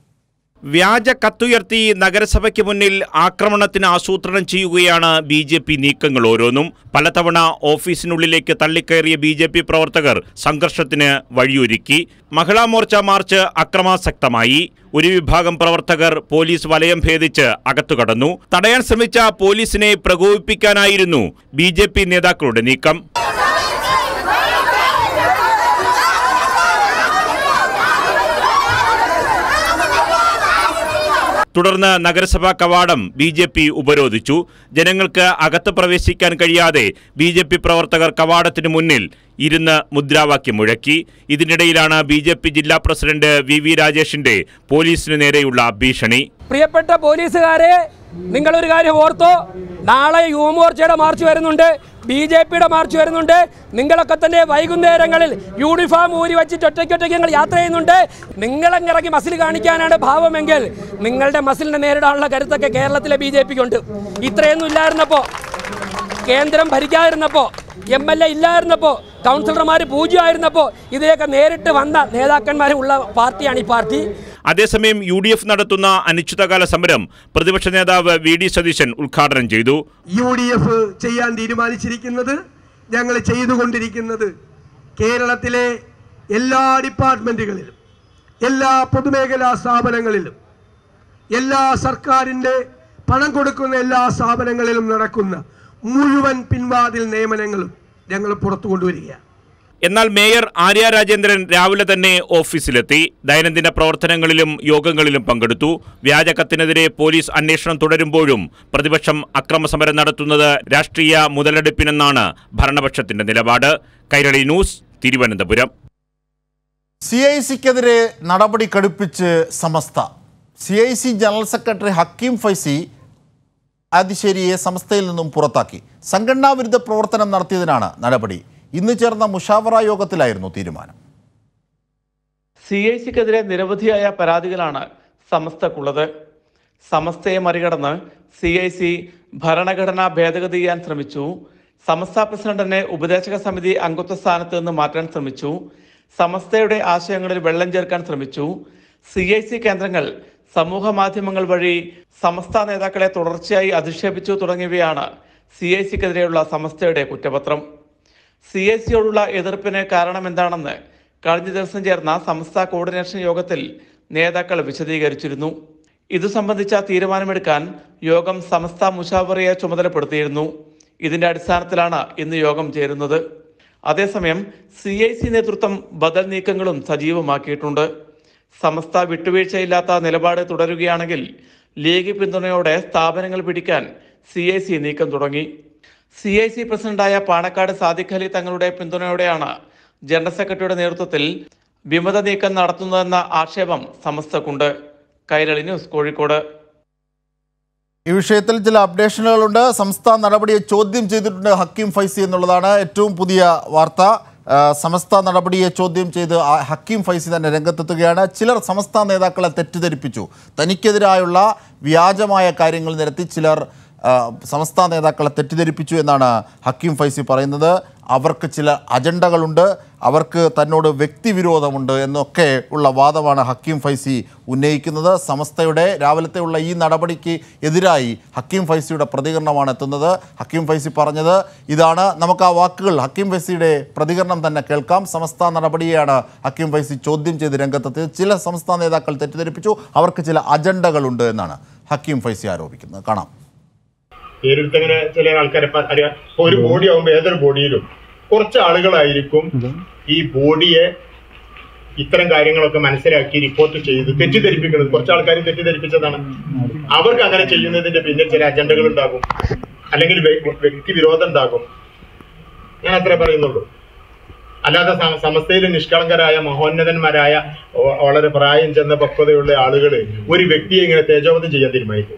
വ്യാജ കത്തുയർത്തി നഗരസഭയ്ക്ക് മുന്നിൽ ആക്രമണത്തിന് ആസൂത്രണം ചെയ്യുകയാണ് ബി ജെ പി നീക്കങ്ങൾ ഓരോന്നും പലതവണ ഓഫീസിനുള്ളിലേക്ക് തള്ളിക്കയറിയ ബി ജെ പി പ്രവർത്തകർ സംഘർഷത്തിന് വഴിയൊരുക്കി മഹിളാ മോർച്ച മാർച്ച് അക്രമാസക്തമായി ഒരു വിഭാഗം പ്രവർത്തകർ പോലീസ് വലയം ഭേദിച്ച് അകത്തുകടന്നു തടയാൻ ശ്രമിച്ച പോലീസിനെ പ്രകോപിപ്പിക്കാനായിരുന്നു ബി ജെ പി നേതാക്കളുടെ നീക്കം തുടർന്ന് നഗരസഭാ കവാടം ബി ജെ പി ഉപരോധിച്ചു ജനങ്ങൾക്ക് അകത്ത് പ്രവേശിക്കാൻ കഴിയാതെ ബി ജെ പി പ്രവർത്തകർ കവാടത്തിന് മുന്നിൽ ഇരുന്ന് മുദ്രാവാക്യം മുഴക്കി ഇതിനിടയിലാണ് ബി ജെ പി ജില്ലാ പ്രസിഡന്റ് വി വി രാജേഷിന്റെ പോലീസിന് നേരെയുള്ള ഭീഷണി പ്രിയപ്പെട്ട പോലീസുകാരെ നിങ്ങളൊരു കാര്യം ഓർത്തോ നാളെ യുവമോർച്ചയുടെ മാർച്ച് വരുന്നുണ്ട് ബി ജെ പിയുടെ മാർച്ച് വരുന്നുണ്ട് നിങ്ങളൊക്കെ തന്നെ വൈകുന്നേരങ്ങളിൽ യൂണിഫോം ഊരി വെച്ചിട്ട് ഒറ്റയ്ക്കൊറ്റയ്ക്ക് നിങ്ങൾ യാത്ര ചെയ്യുന്നുണ്ട് നിങ്ങളങ്ങ് ഇറങ്ങി മസിൽ കാണിക്കാനാണ് ഭാവമെങ്കിൽ നിങ്ങളുടെ മസിലിനെ നേരിടാനുള്ള കരുത്തൊക്കെ കേരളത്തിലെ ബി ജെ പിക്കുണ്ട് ഇത്രയൊന്നും ഇല്ലായിരുന്നപ്പോൾ കേന്ദ്രം ഭരിക്കാതിരുന്നപ്പോൾ എം എൽ എ ഇല്ലായിരുന്നപ്പോൾ കൗൺസിലർമാർ പൂജ്യമായിരുന്നപ്പോൾ ഇതിലേക്ക് നേരിട്ട് വന്ന നേതാക്കന്മാരും ഉള്ള പാർട്ടിയാണ് ഈ പാർട്ടി അതേസമയം യു ഡി എഫ് നടത്തുന്ന അനിശ്ചിതകാല സമരം പ്രതിപക്ഷ നേതാവ് വി ഡി സതീശൻ ഉദ്ഘാടനം ചെയ്തു യു ഡി എഫ് ചെയ്യാൻ തീരുമാനിച്ചിരിക്കുന്നത് ഞങ്ങൾ ചെയ്തുകൊണ്ടിരിക്കുന്നത് കേരളത്തിലെ എല്ലാ ഡിപ്പാർട്ട്മെൻറ്റുകളിലും എല്ലാ പൊതുമേഖലാ സ്ഥാപനങ്ങളിലും എല്ലാ സർക്കാരിൻ്റെ പണം കൊടുക്കുന്ന എല്ലാ സ്ഥാപനങ്ങളിലും നടക്കുന്ന മുഴുവൻ പിൻവാതിൽ നിയമനങ്ങളും ഞങ്ങൾ പുറത്തു കൊണ്ടുവരികയാണ് എന്നാൽ മേയർ ആര്യ രാജേന്ദ്രൻ രാവിലെ തന്നെ ഓഫീസിലെത്തി ദൈനംദിന പ്രവർത്തനങ്ങളിലും യോഗങ്ങളിലും പങ്കെടുത്തു വ്യാജക്കത്തിനെതിരെ പോലീസ് അന്വേഷണം തുടരുമ്പോഴും പ്രതിപക്ഷം അക്രമസമരം നടത്തുന്നത് രാഷ്ട്രീയ മുതലെടുപ്പിനെന്നാണ് ഭരണപക്ഷത്തിന്റെ നിലപാട് Kairali news Thiruvananthapuram C I സിക്കെതിരെ നടപടി കടുപ്പിച്ച് Samastha C I C general secretary Hakeem Faizy ആദിശ്ശേരിയെ സമസ്തയിൽ നിന്നും പുറത്താക്കി സംഘടനാ വിരുദ്ധ പ്രവർത്തനം നടത്തിയതിനാണ് നടപടി ഇന്ന് ചേർന്ന മുഷാവറ യോഗത്തിലായിരുന്നു തീരുമാനം സി ഐ സിക്കെതിരെ നിരവധിയായ പരാതികളാണ് സമസ്തക്കുള്ളത് സമസ്തയെ മറികടന്ന് സി ഐ സി ഭരണഘടനാ ഭേദഗതി ചെയ്യാൻ ശ്രമിച്ചു സമസ്ത പ്രസിഡന്റിനെ ഉപദേശക സമിതി അംഗത്വ സ്ഥാനത്ത് നിന്ന് മാറ്റാൻ ശ്രമിച്ചു സമസ്തയുടെ ആശയങ്ങളിൽ വെള്ളം ചേർക്കാൻ ശ്രമിച്ചു സി ഐ സി കേന്ദ്രങ്ങൾ സമൂഹ മാധ്യമങ്ങൾ വഴി സമസ്ത നേതാക്കളെ തുടർച്ചയായി അധിക്ഷേപിച്ചു തുടങ്ങിയവയാണ് സി ഐ സിക്കെതിരെയുള്ള സമസ്തയുടെ കുറ്റപത്രം സി ഐ സിയോടുള്ള എതിർപ്പിന് കാരണമെന്താണെന്ന് കഴിഞ്ഞ ദിവസം ചേർന്ന സംസ്ഥാന കോർഡിനേഷൻ യോഗത്തിൽ നേതാക്കൾ വിശദീകരിച്ചിരുന്നു ഇതു സംബന്ധിച്ച തീരുമാനമെടുക്കാൻ യോഗം സമസ്ത മുഷാവറയെ ചുമതലപ്പെടുത്തിയിരുന്നു ഇതിന്റെ അടിസ്ഥാനത്തിലാണ് ഇന്ന് യോഗം ചേരുന്നത് അതേസമയം സി ഐ സി നേതൃത്വം ബദൽ നീക്കങ്ങളും സജീവമാക്കിയിട്ടുണ്ട് സമസ്ത വിട്ടുവീഴ്ചയില്ലാത്ത നിലപാട് തുടരുകയാണെങ്കിൽ ലീഗ് പിന്തുണയോടെ സ്ഥാപനങ്ങൾ പിടിക്കാൻ സി ഐ സി നീക്കം തുടങ്ങി സി ഐ സി പ്രസിഡന്റായ പാണക്കാട് സാദിഖ് അലി തങ്ങളുടെ പിന്തുണയോടെയാണ് ജനറൽ സെക്രട്ടറിയുടെ നേതൃത്വത്തിൽ വിമത നീക്കം നടത്തുന്നതെന്ന ആക്ഷേപം സമസ്തക്കുണ്ട് കൈരളി ന്യൂസ് കോഴിക്കോട് ഈ വിഷയത്തിൽ ചില അപ്ഡേഷനുകളുണ്ട് സംസ്ഥാന നടപടിയെ ചോദ്യം ചെയ്തിട്ടുണ്ട് ഹക്കീം ഫൈസി എന്നുള്ളതാണ് ഏറ്റവും പുതിയ വാർത്ത ആ, സമസ്ത നടപടിയെ ചോദ്യം ചെയ്ത് ആ ഹക്കീം ഫൈസി തന്നെ രംഗത്തെത്തുകയാണ് ചിലർ സമസ്ത നേതാക്കളെ തെറ്റിദ്ധരിപ്പിച്ചു തനിക്കെതിരായുള്ള വ്യാജമായ കാര്യങ്ങൾ നിരത്തി ചിലർ ആ, സമസ്ത നേതാക്കളെ തെറ്റിദ്ധരിപ്പിച്ചു എന്നാണ് ഹക്കീം ഫൈസി പറയുന്നത് അവർക്ക് ചില അജണ്ടകളുണ്ട് അവർക്ക് തന്നോട് വ്യക്തിവിരോധമുണ്ട് എന്നൊക്കെ ഉള്ള വാദമാണ് ഹക്കീം ഫൈസി ഉന്നയിക്കുന്നത് സമസ്തയുടെ രാവിലത്തെ ഉള്ള ഈ നടപടിക്ക് എതിരായി ഹക്കീം ഫൈസിയുടെ പ്രതികരണമാണ് എത്തുന്നത് ഹക്കീം ഫൈസി പറഞ്ഞത് ഇതാണ് നമുക്ക് ആ വാക്കുകൾ ഹക്കീം ഫൈസിയുടെ പ്രതികരണം തന്നെ കേൾക്കാം സമസ്ത നടപടിയെയാണ് ഹക്കീം ഫൈസി ചോദ്യം ചെയ്ത് രംഗത്തെത്തിയത് ചില സംസ്ഥാന നേതാക്കൾ തെറ്റിദ്ധരിപ്പിച്ചു അവർക്ക് ചില അജണ്ടകളുണ്ട് എന്നാണ് ഹക്കീം ഫൈസി ആരോപിക്കുന്നത് കാണാം പേരെടുത്തങ്ങനെ ചില ആൾക്കാരെ പ- അറിയാം ഇപ്പൊ ഒരു ബോഡി ആകുമ്പോൾ ഏതൊരു ബോഡിയിലും കുറച്ച് ആളുകളായിരിക്കും ഈ ബോഡിയെ ഇത്തരം കാര്യങ്ങളൊക്കെ മനസ്സിലാക്കി റിപ്പോർട്ട് ചെയ്ത് തെറ്റിദ്ധരിപ്പിക്കുന്നത് കുറച്ച് ആൾക്കാർ തെറ്റിദ്ധരിപ്പിച്ചതാണ് അവർക്ക് അങ്ങനെ ചെയ്യുന്നതിന്റെ പിന്നിൽ ചില അജണ്ടകൾ ഉണ്ടാകും അല്ലെങ്കിൽ വ്യ- വ്യക്തിവിരോധം ഉണ്ടാകും ഞാൻ അത്രേ പറയുന്നുള്ളൂ അല്ലാതെ സ- സമസ്തയിൽ നിഷ്കളങ്കരായ മഹോന്നതന്മാരായ വ- വളരെ പ്രായം ചെന്ന പക്വതയുള്ള ആളുകൾ ഒരു വ്യക്തിയെ ഇങ്ങനെ തേജോവധം ചെയ്യാൻ തീരുമാനിക്കും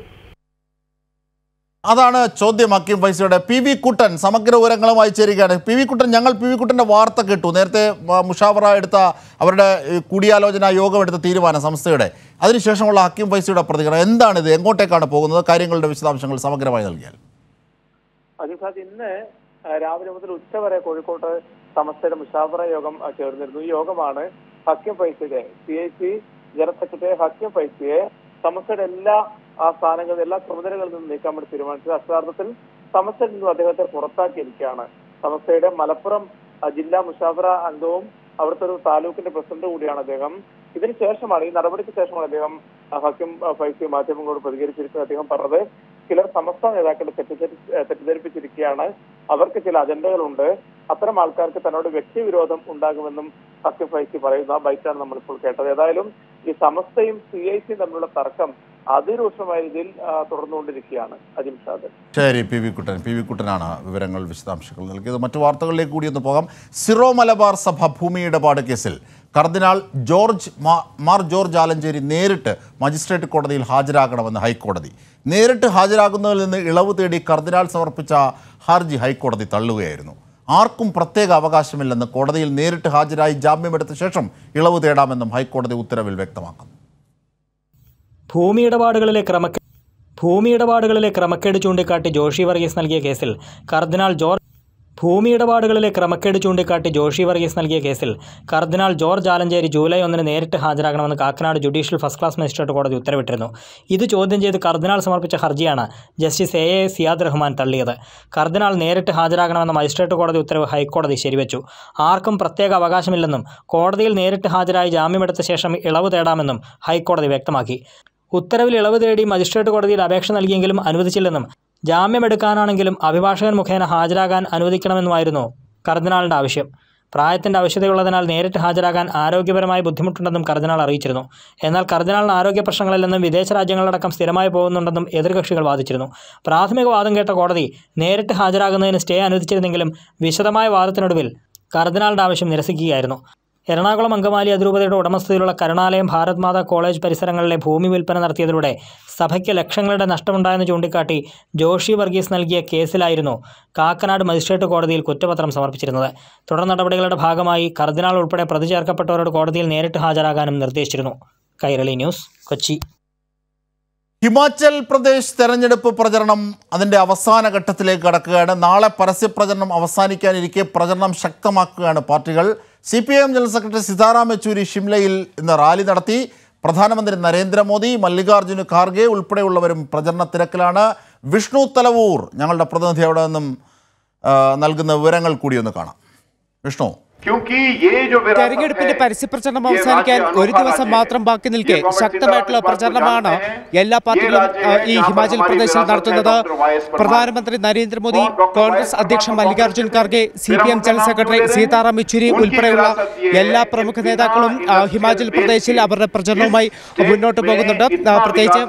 അതാണ് ചോദ്യം ഹക്കീം ഫൈസിയുടെ പി വി കുട്ടൻ സമഗ്ര വിവരങ്ങളുമായി ചേരുകയാണ് പി വി കുട്ടൻ ഞങ്ങൾ പി വി കുട്ടൻ്റെ വാർത്ത കേട്ടു നേരത്തെ ആ, മുഷാവറ എടുത്ത അവരുടെ ഈ, കൂടിയാലോചന യോഗം എടുത്ത തീരുമാനം സംസ്ഥയുടെ അതിനുശേഷമുള്ള ഹക്കീം ഫൈസിയുടെ പ്രതികരണം എന്താണിത് എങ്ങോട്ടേക്കാണ് പോകുന്നത് കാര്യങ്ങളുടെ വിശദാംശങ്ങൾ സമഗ്രമായി നൽകിയാൽ അജിസാദ് ഇന്ന് ആ, രാവിലെ മുതൽ ഉച്ചവരെ കോഴിക്കോട്ട് സമസ്തയുടെ മുഷാവറ യോഗം ആ, ചേർന്നിരുന്നു ഈ യോഗമാണ് ഹക്കിം ഫൈസിയെ C I C general secretary Hakkim ഫൈസിയെ സമസ്തയുടെ എല്ലാ ആ സ്ഥാനങ്ങളിൽ എല്ലാ ചുമതലകളിൽ നിന്നും നീക്കാൻ വേണ്ടി തീരുമാനിച്ചത് അക്ഷരാർത്ഥത്തിൽ സമസ്തയിൽ നിന്നും അദ്ദേഹത്തെ പുറത്താക്കിയിരിക്കുകയാണ് സമസ്തയുടെ മലപ്പുറം ആ, ജില്ലാ മുഷാവറ അംഗവും അവിടുത്തെ ഒരു താലൂക്കിന്റെ പ്രസിഡന്റ് കൂടിയാണ് അദ്ദേഹം ഇതിന് ശേഷമാണ് ഈ നടപടിക്ക് ശേഷമാണ് അദ്ദേഹം ആ, ഹക്കിം ആ, ഫൈസി മാധ്യമങ്ങളോട് പ്രതികരിച്ചിരിക്കുന്നത് അദ്ദേഹം പറഞ്ഞത് ചിലർ സമസ്ത നേതാക്കളെ തെറ്റിദ്ധരി ഏഹ് തെറ്റിദ്ധരിപ്പിച്ചിരിക്കുകയാണ് അവർക്ക് ചില അജണ്ടകളുണ്ട് അത്തരം ആൾക്കാർക്ക് തന്നോട് വ്യക്തിവിരോധം ഉണ്ടാകുമെന്നും ഹക്കിം ഫൈസി പറയുന്നു ആ ബൈറ്റാണ് നമ്മളിപ്പോൾ കേട്ടത് ഏതായാലും ഈ സമസ്തയും സി ഐ സിയും തമ്മിലുള്ള തർക്കം അതിരൂക്ഷമായ രീതിയിൽ ആ, തുടർന്നുകൊണ്ടിരിക്കുകയാണ് അജിം ഷാദ് ശരി P V Kuttan P V കുട്ടനാണ് വിവരങ്ങൾ വിശദാംശങ്ങൾ നൽകിയത് മറ്റു വാർത്തകളിലേക്ക് കൂടി ഒന്ന് പോകാം സിറോ മലബാർ സഭ ഭൂമി ഇടപാട് കേസിൽ കർദിനാൾ ജോർജ് മാ- മാർ ജോർജ് ആലഞ്ചേരി നേരിട്ട് മജിസ്ട്രേറ്റ് കോടതിയിൽ ഹാജരാകണമെന്ന് ഹൈക്കോടതി നേരിട്ട് ഹാജരാകുന്നതിൽ നിന്ന് ഇളവ് തേടി കർദിനാൾ സമർപ്പിച്ച ഹർജി ഹൈക്കോടതി തള്ളുകയായിരുന്നു ആർക്കും പ്രത്യേക അവകാശമില്ലെന്ന് കോടതിയിൽ നേരിട്ട് ഹാജരായി ജാമ്യമെടുത്ത ശേഷം ഇളവ് തേടാമെന്നും ഹൈക്കോടതി ഉത്തരവിൽ വ്യക്തമാക്കുന്നു ഭൂമി ഇടപാടുകളിലെ ക്രമക്കേ ഭൂമി ഇടപാടുകളിലെ ക്രമക്കേട് ചൂണ്ടിക്കാട്ടി ജോഷി വർഗീസ് നൽകിയ കേസിൽ കർദിനാൾ ജോർജ് ഭൂമി ഇടപാടുകളിലെ ക്രമക്കേട് ചൂണ്ടിക്കാട്ടി ജോഷി വർഗീസ് നൽകിയ കേസിൽ കർദിനാൾ ജോർജ് ആലഞ്ചേരി ജൂലൈ ഒന്നിന് നേരിട്ട് ഹാജരാകണമെന്ന് Kakkanad judicial first class magistrate കോടതി ഉത്തരവിട്ടിരുന്നു ഇത് ചോദ്യം ചെയ്ത് കർദിനാൾ സമർപ്പിച്ച ഹർജിയാണ് justice A A Ziyad Rahman തള്ളിയത് കർദിനാൾ നേരിട്ട് ഹാജരാകണമെന്ന മജിസ്ട്രേറ്റ് കോടതി ഉത്തരവ് ഹൈക്കോടതി ശരിവെച്ചു ആർക്കും പ്രത്യേക അവകാശമില്ലെന്നും കോടതിയിൽ നേരിട്ട് ഹാജരായി ജാമ്യമെടുത്ത ശേഷം ഇളവ് തേടാമെന്നും ഹൈക്കോടതി വ്യക്തമാക്കി ഉത്തരവിൽ ഇളവ് തേടി മജിസ്ട്രേറ്റ് കോടതിയിൽ അപേക്ഷ നൽകിയെങ്കിലും അനുവദിച്ചില്ലെന്നും ജാമ്യമെടുക്കാനാണെങ്കിലും അഭിഭാഷകൻ മുഖേന ഹാജരാകാൻ അനുവദിക്കണമെന്നുമായിരുന്നു കർദിനാളിൻ്റെ ആവശ്യം പ്രായത്തിൻ്റെ ആവശ്യതയുള്ളതിനാൽ നേരിട്ട് ഹാജരാകാൻ ആരോഗ്യപരമായി ബുദ്ധിമുട്ടുണ്ടെന്നും കർദിനാൾ അറിയിച്ചിരുന്നു എന്നാൽ കർദിനാളിന് ആരോഗ്യ പ്രശ്നങ്ങളില്ലെന്നും വിദേശ രാജ്യങ്ങളിലടക്കം സ്ഥിരമായി പോകുന്നുണ്ടെന്നും എതിർകക്ഷികൾ വാദിച്ചിരുന്നു പ്രാഥമിക വാദം കേട്ട കോടതി നേരിട്ട് ഹാജരാകുന്നതിന് സ്റ്റേ അനുവദിച്ചിരുന്നെങ്കിലും വിശദമായ വാദത്തിനൊടുവിൽ കർദിനാളുടെ ആവശ്യം നിരസിക്കുകയായിരുന്നു എറണാകുളം അങ്കമാലി അതിരൂപതയുടെ ഉടമസ്ഥതയിലുള്ള കരുണാലയം ഭാരത് മാതാ കോളേജ് പരിസരങ്ങളിലെ ഭൂമി വിൽപ്പന നടത്തിയതിലൂടെ സഭയ്ക്ക് ലക്ഷങ്ങളുടെ നഷ്ടമുണ്ടായെന്ന് ചൂണ്ടിക്കാട്ടി ജോഷി വർഗീസ് നൽകിയ കേസിലായിരുന്നു കാക്കനാട് മജിസ്ട്രേറ്റ് കോടതിയിൽ കുറ്റപത്രം സമർപ്പിച്ചിരുന്നത് തുടർ നടപടികളുടെ ഭാഗമായി കർദിനാൾ ഉൾപ്പെടെ പ്രതി ചേർക്കപ്പെട്ടവരോട് കോടതിയിൽ നേരിട്ട് ഹാജരാകാനും നിർദ്ദേശിച്ചിരുന്നു കൈരളി ന്യൂസ് കൊച്ചി ഹിമാചൽ പ്രദേശ് തെരഞ്ഞെടുപ്പ് പ്രചരണം അതിൻ്റെ അവസാന ഘട്ടത്തിലേക്ക് കടക്കുകയാണ് നാളെ പരസ്യപ്രചരണം അവസാനിക്കാനിരിക്കെ പ്രചരണം ശക്തമാക്കുകയാണ് പാർട്ടികൾ C P M general secretary Sitaram Yechury ഷിംലയിൽ ഇന്ന് റാലി നടത്തി പ്രധാനമന്ത്രി നരേന്ദ്രമോദി മല്ലികാർജ്ജുന ഖാർഗെ ഉൾപ്പെടെയുള്ളവരും പ്രചരണ തിരക്കിലാണ് വിഷ്ണു തലവൂർ ഞങ്ങളുടെ പ്രതിനിധി അവിടെ നിന്നും ആ, നൽകുന്ന വിവരങ്ങൾ കൂടി ഒന്ന് കാണാം വിഷ്ണു തെരഞ്ഞെടുപ്പിന്റെ പരസ്യപ്രചരണം അവസാനിക്കാൻ ഒരു ദിവസം മാത്രം ബാക്കി നിൽക്കെ ശക്തമായിട്ടുള്ള പ്രചരണമാണ് എല്ലാ പാർട്ടികളും ആ, ഈ ഹിമാചൽ പ്രദേശിൽ നടത്തുന്നത് പ്രധാനമന്ത്രി നരേന്ദ്രമോദി കോൺഗ്രസ് അധ്യക്ഷൻ Mallikarjun Kharge C P M general secretary Sitaram Yechury ഉൾപ്പെടെയുള്ള എല്ലാ പ്രമുഖ നേതാക്കളും ആ, ഹിമാചൽ പ്രദേശിൽ അവരുടെ പ്രചരണവുമായി മുന്നോട്ട് പോകുന്നുണ്ട് ആ, പ്രത്യേകിച്ച്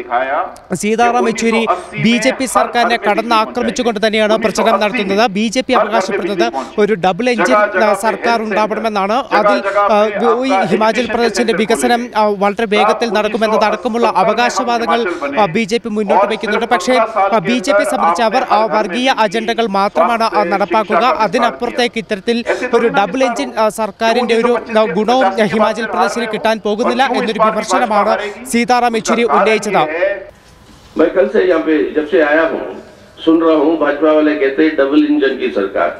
Sitaram Yechury B J P സർക്കാരിനെ കടന്നാക്രമിച്ചുകൊണ്ട് തന്നെയാണ് പ്രചരണം നടത്തുന്നത് ബി ജെ പി അവകാശപ്പെടുന്നത് ഒരു ഡബിൾ എഞ്ചിൻ ആ, സർക്കാർ ഉണ്ടാവണമെന്നാണ് അതിൽ ആ, ഈ ഹിമാചൽ പ്രദേശിന്റെ വികസനം ആ, വളരെ വേഗത്തിൽ നടക്കുമെന്നതടക്കമുള്ള അവകാശവാദങ്ങൾ ബി ജെ പി മുന്നോട്ട് വയ്ക്കുന്നുണ്ട് പക്ഷേ ബി ജെ പി സംബന്ധിച്ച് അവർ ആ വർഗീയ അജണ്ടകൾ മാത്രമാണ് ആ, നടപ്പാക്കുക അതിനപ്പുറത്തേക്ക് ഇത്തരത്തിൽ ഒരു ഡബിൾ എഞ്ചിൻ ആ, സർക്കാരിന്റെ ഒരു ആ, ഗുണവും ആ, ഹിമാചൽ പ്രദേശിന് കിട്ടാൻ പോകുന്നില്ല എന്നൊരു വിമർശനമാണ് സീതാറാം യെച്ചൂരി ഉന്നയിച്ചത് मैं कल से यहाँ पे जब से आया हूँ सुन रहा हूँ भाजपा वाले कहते हैं डबल इंजन की सरकार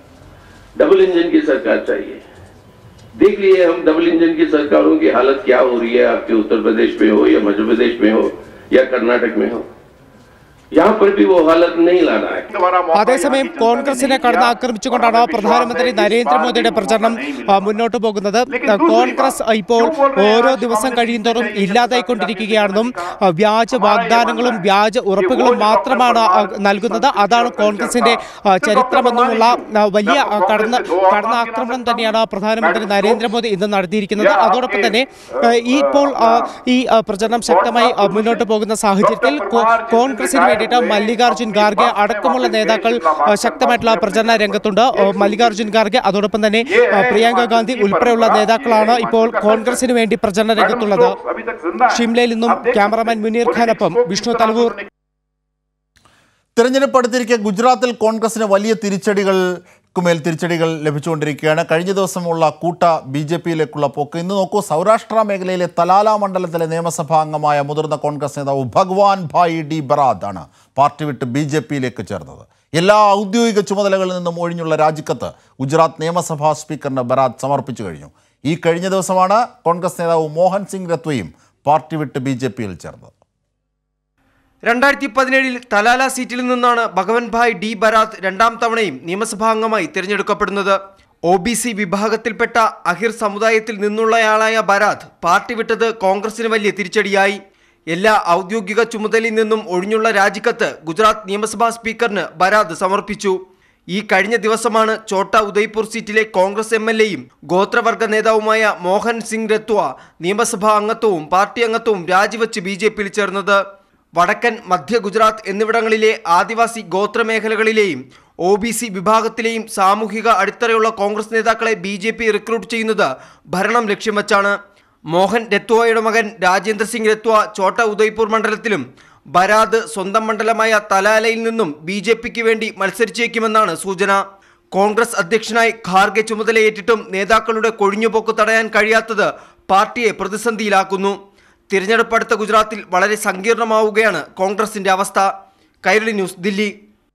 डबल इंजन की सरकार चाहिए देख लिए हम डबल इंजन की सरकारों की हालत क्या हो रही है आपके उत्तर प्रदेश में हो या मध्य प्रदेश में हो या कर्नाटक में हो यहाँ पर भी वो हालत नहीं लाना है അതേസമയം കോൺഗ്രസിനെ കടന്നാക്രമിച്ചുകൊണ്ടാണ് പ്രധാനമന്ത്രി നരേന്ദ്രമോദിയുടെ പ്രചരണം ആ, മുന്നോട്ട് പോകുന്നത് ആ, കോൺഗ്രസ് ഇപ്പോൾ ഓരോ ദിവസം കഴിയുന്തോറും ഇല്ലാതായിക്കൊണ്ടിരിക്കുകയാണെന്നും ആ, വ്യാജ വാഗ്ദാനങ്ങളും വ്യാജ ഉറപ്പുകളും മാത്രമാണ് ആ, നൽകുന്നത് അതാണ് കോൺഗ്രസിന്റെ ആ, ചരിത്രമെന്നുമുള്ള ആ, വലിയ ആ, കടന്ന് കടന്നാക്രമണം തന്നെയാണ് പ്രധാനമന്ത്രി നരേന്ദ്രമോദി ഇന്ന് നടത്തിയിരിക്കുന്നത് അതോടൊപ്പം തന്നെ ആ, ഈ ഇപ്പോൾ ആ, ഈ ആ, പ്രചരണം ശക്തമായി ആ, മുന്നോട്ട് പോകുന്ന സാഹചര്യത്തിൽ കോ- കോൺഗ്രസിന് വേണ്ടിയിട്ട് മല്ലികാർജ്ജുൻ ഖാർഗെ അടക്കമുള്ള നേതാക്കൾ ആ, ശക്തമായിട്ടുള്ള പ്രചരണ രംഗത്തുണ്ട് ആ, മല്ലികാർജ്ജുൻ ഖാർഗെ അതോടൊപ്പം തന്നെ ആ, പ്രിയങ്ക ഗാന്ധി ഉൾപ്പെടെയുള്ള നേതാക്കളാണ് ഇപ്പോൾ കോൺഗ്രസിന് വേണ്ടി പ്രചരണ രംഗത്തുള്ളത് ഷിംലയിൽ നിന്നും ക്യാമറമാൻ മുനീർ ഖാനൊപ്പം വിഷ്ണു തലവൂർ തിരഞ്ഞെടുപ്പ് അടുത്തിരിക്കെ ഗുജറാത്തിൽ കോൺഗ്രസിന് വലിയ തിരിച്ചടികൾക്കുമേൽ തിരിച്ചടികൾ ലഭിച്ചുകൊണ്ടിരിക്കുകയാണ് കഴിഞ്ഞ ദിവസമുള്ള കൂട്ട ബി ജെ പിയിലേക്കുള്ള പോക്ക് ഇന്ന് നോക്കൂ സൗരാഷ്ട്ര മേഖലയിലെ തലാല മണ്ഡലത്തിലെ നിയമസഭാ അംഗമായ മുതിർന്ന കോൺഗ്രസ് നേതാവ് ഭഗവാൻ ഭായ് ഡി ബറാദ് ആണ് പാർട്ടി വിട്ട് ബി ജെ പിയിലേക്ക് ചേർന്നത് എല്ലാ ഔദ്യോഗിക ചുമതലകളിൽ നിന്നും ഒഴിഞ്ഞുള്ള രാജിക്കത്ത് ഗുജറാത്ത് നിയമസഭാ സ്പീക്കറിന് ബറാദ് സമർപ്പിച്ചു കഴിഞ്ഞു ഈ കഴിഞ്ഞ ദിവസമാണ് കോൺഗ്രസ് നേതാവ് മോഹൻ സിംഗ് രത്വയും പാർട്ടി വിട്ട് ബി ജെ പിയിൽ ചേർന്നത് രണ്ടായിരത്തി പതിനേഴിൽ തലാല സീറ്റിൽ നിന്നാണ് ഭഗവൻ ഭായ് ഡി ബരാത്ത് രണ്ടാം തവണയും നിയമസഭാ അംഗമായി തിരഞ്ഞെടുക്കപ്പെടുന്നത് ഒ ബി സി വിഭാഗത്തിൽപ്പെട്ട അഹിർ സമുദായത്തിൽ നിന്നുള്ളയാളായ ബരാത്ത് പാർട്ടി വിട്ടത് കോൺഗ്രസിന് വലിയ തിരിച്ചടിയായി എല്ലാ ഔദ്യോഗിക ചുമതലയിൽ നിന്നും ഒഴിഞ്ഞുള്ള രാജിക്കത്ത് ഗുജറാത്ത് നിയമസഭാ സ്പീക്കറിന് ബരാത്ത് സമർപ്പിച്ചു ഈ കഴിഞ്ഞ ദിവസമാണ് ചോട്ട ഉദയ്പൂർ സീറ്റിലെ കോൺഗ്രസ് എം എൽ എയും ഗോത്രവർഗ നേതാവുമായ മോഹൻ സിംഗ് രത്വ നിയമസഭാ അംഗത്വവും പാർട്ടി അംഗത്വവും രാജിവെച്ച് ബി ജെ പിയിൽ ചേർന്നത് വടക്കൻ മധ്യ ഗുജറാത്ത് എന്നിവിടങ്ങളിലെ ആദിവാസി ഗോത്രമേഖലകളിലെയും ഒ ബി സി വിഭാഗത്തിലെയും സാമൂഹിക അടിത്തറയുള്ള കോൺഗ്രസ് നേതാക്കളെ ബി ജെ പി റിക്രൂട്ട് ചെയ്യുന്നത് ഭരണം ലക്ഷ്യം വച്ചാണ് മോഹൻ രത്വയുടെ മകൻ രാജേന്ദ്ര സിംഗ് രത്വ ചോട്ട ഉദയ്പൂർ മണ്ഡലത്തിലും ബരാദ് സ്വന്തം മണ്ഡലമായ തലാലയിൽ നിന്നും ബി ജെ പിക്ക് വേണ്ടി മത്സരിച്ചേക്കുമെന്നാണ് സൂചന കോൺഗ്രസ് അധ്യക്ഷനായി ഖാർഗെ ചുമതലയേറ്റിട്ടും നേതാക്കളുടെ കൊഴിഞ്ഞുപോക്ക് തടയാൻ കഴിയാത്തത് പാർട്ടിയെ പ്രതിസന്ധിയിലാക്കുന്നു തിരഞ്ഞെടുപ്പ് അടുത്ത ഗുജറാത്തിൽ വളരെ സങ്കീർണമാവുകയാണ് കോൺഗ്രസിന്റെ അവസ്ഥ കൈരളി ന്യൂസ് ദില്ലി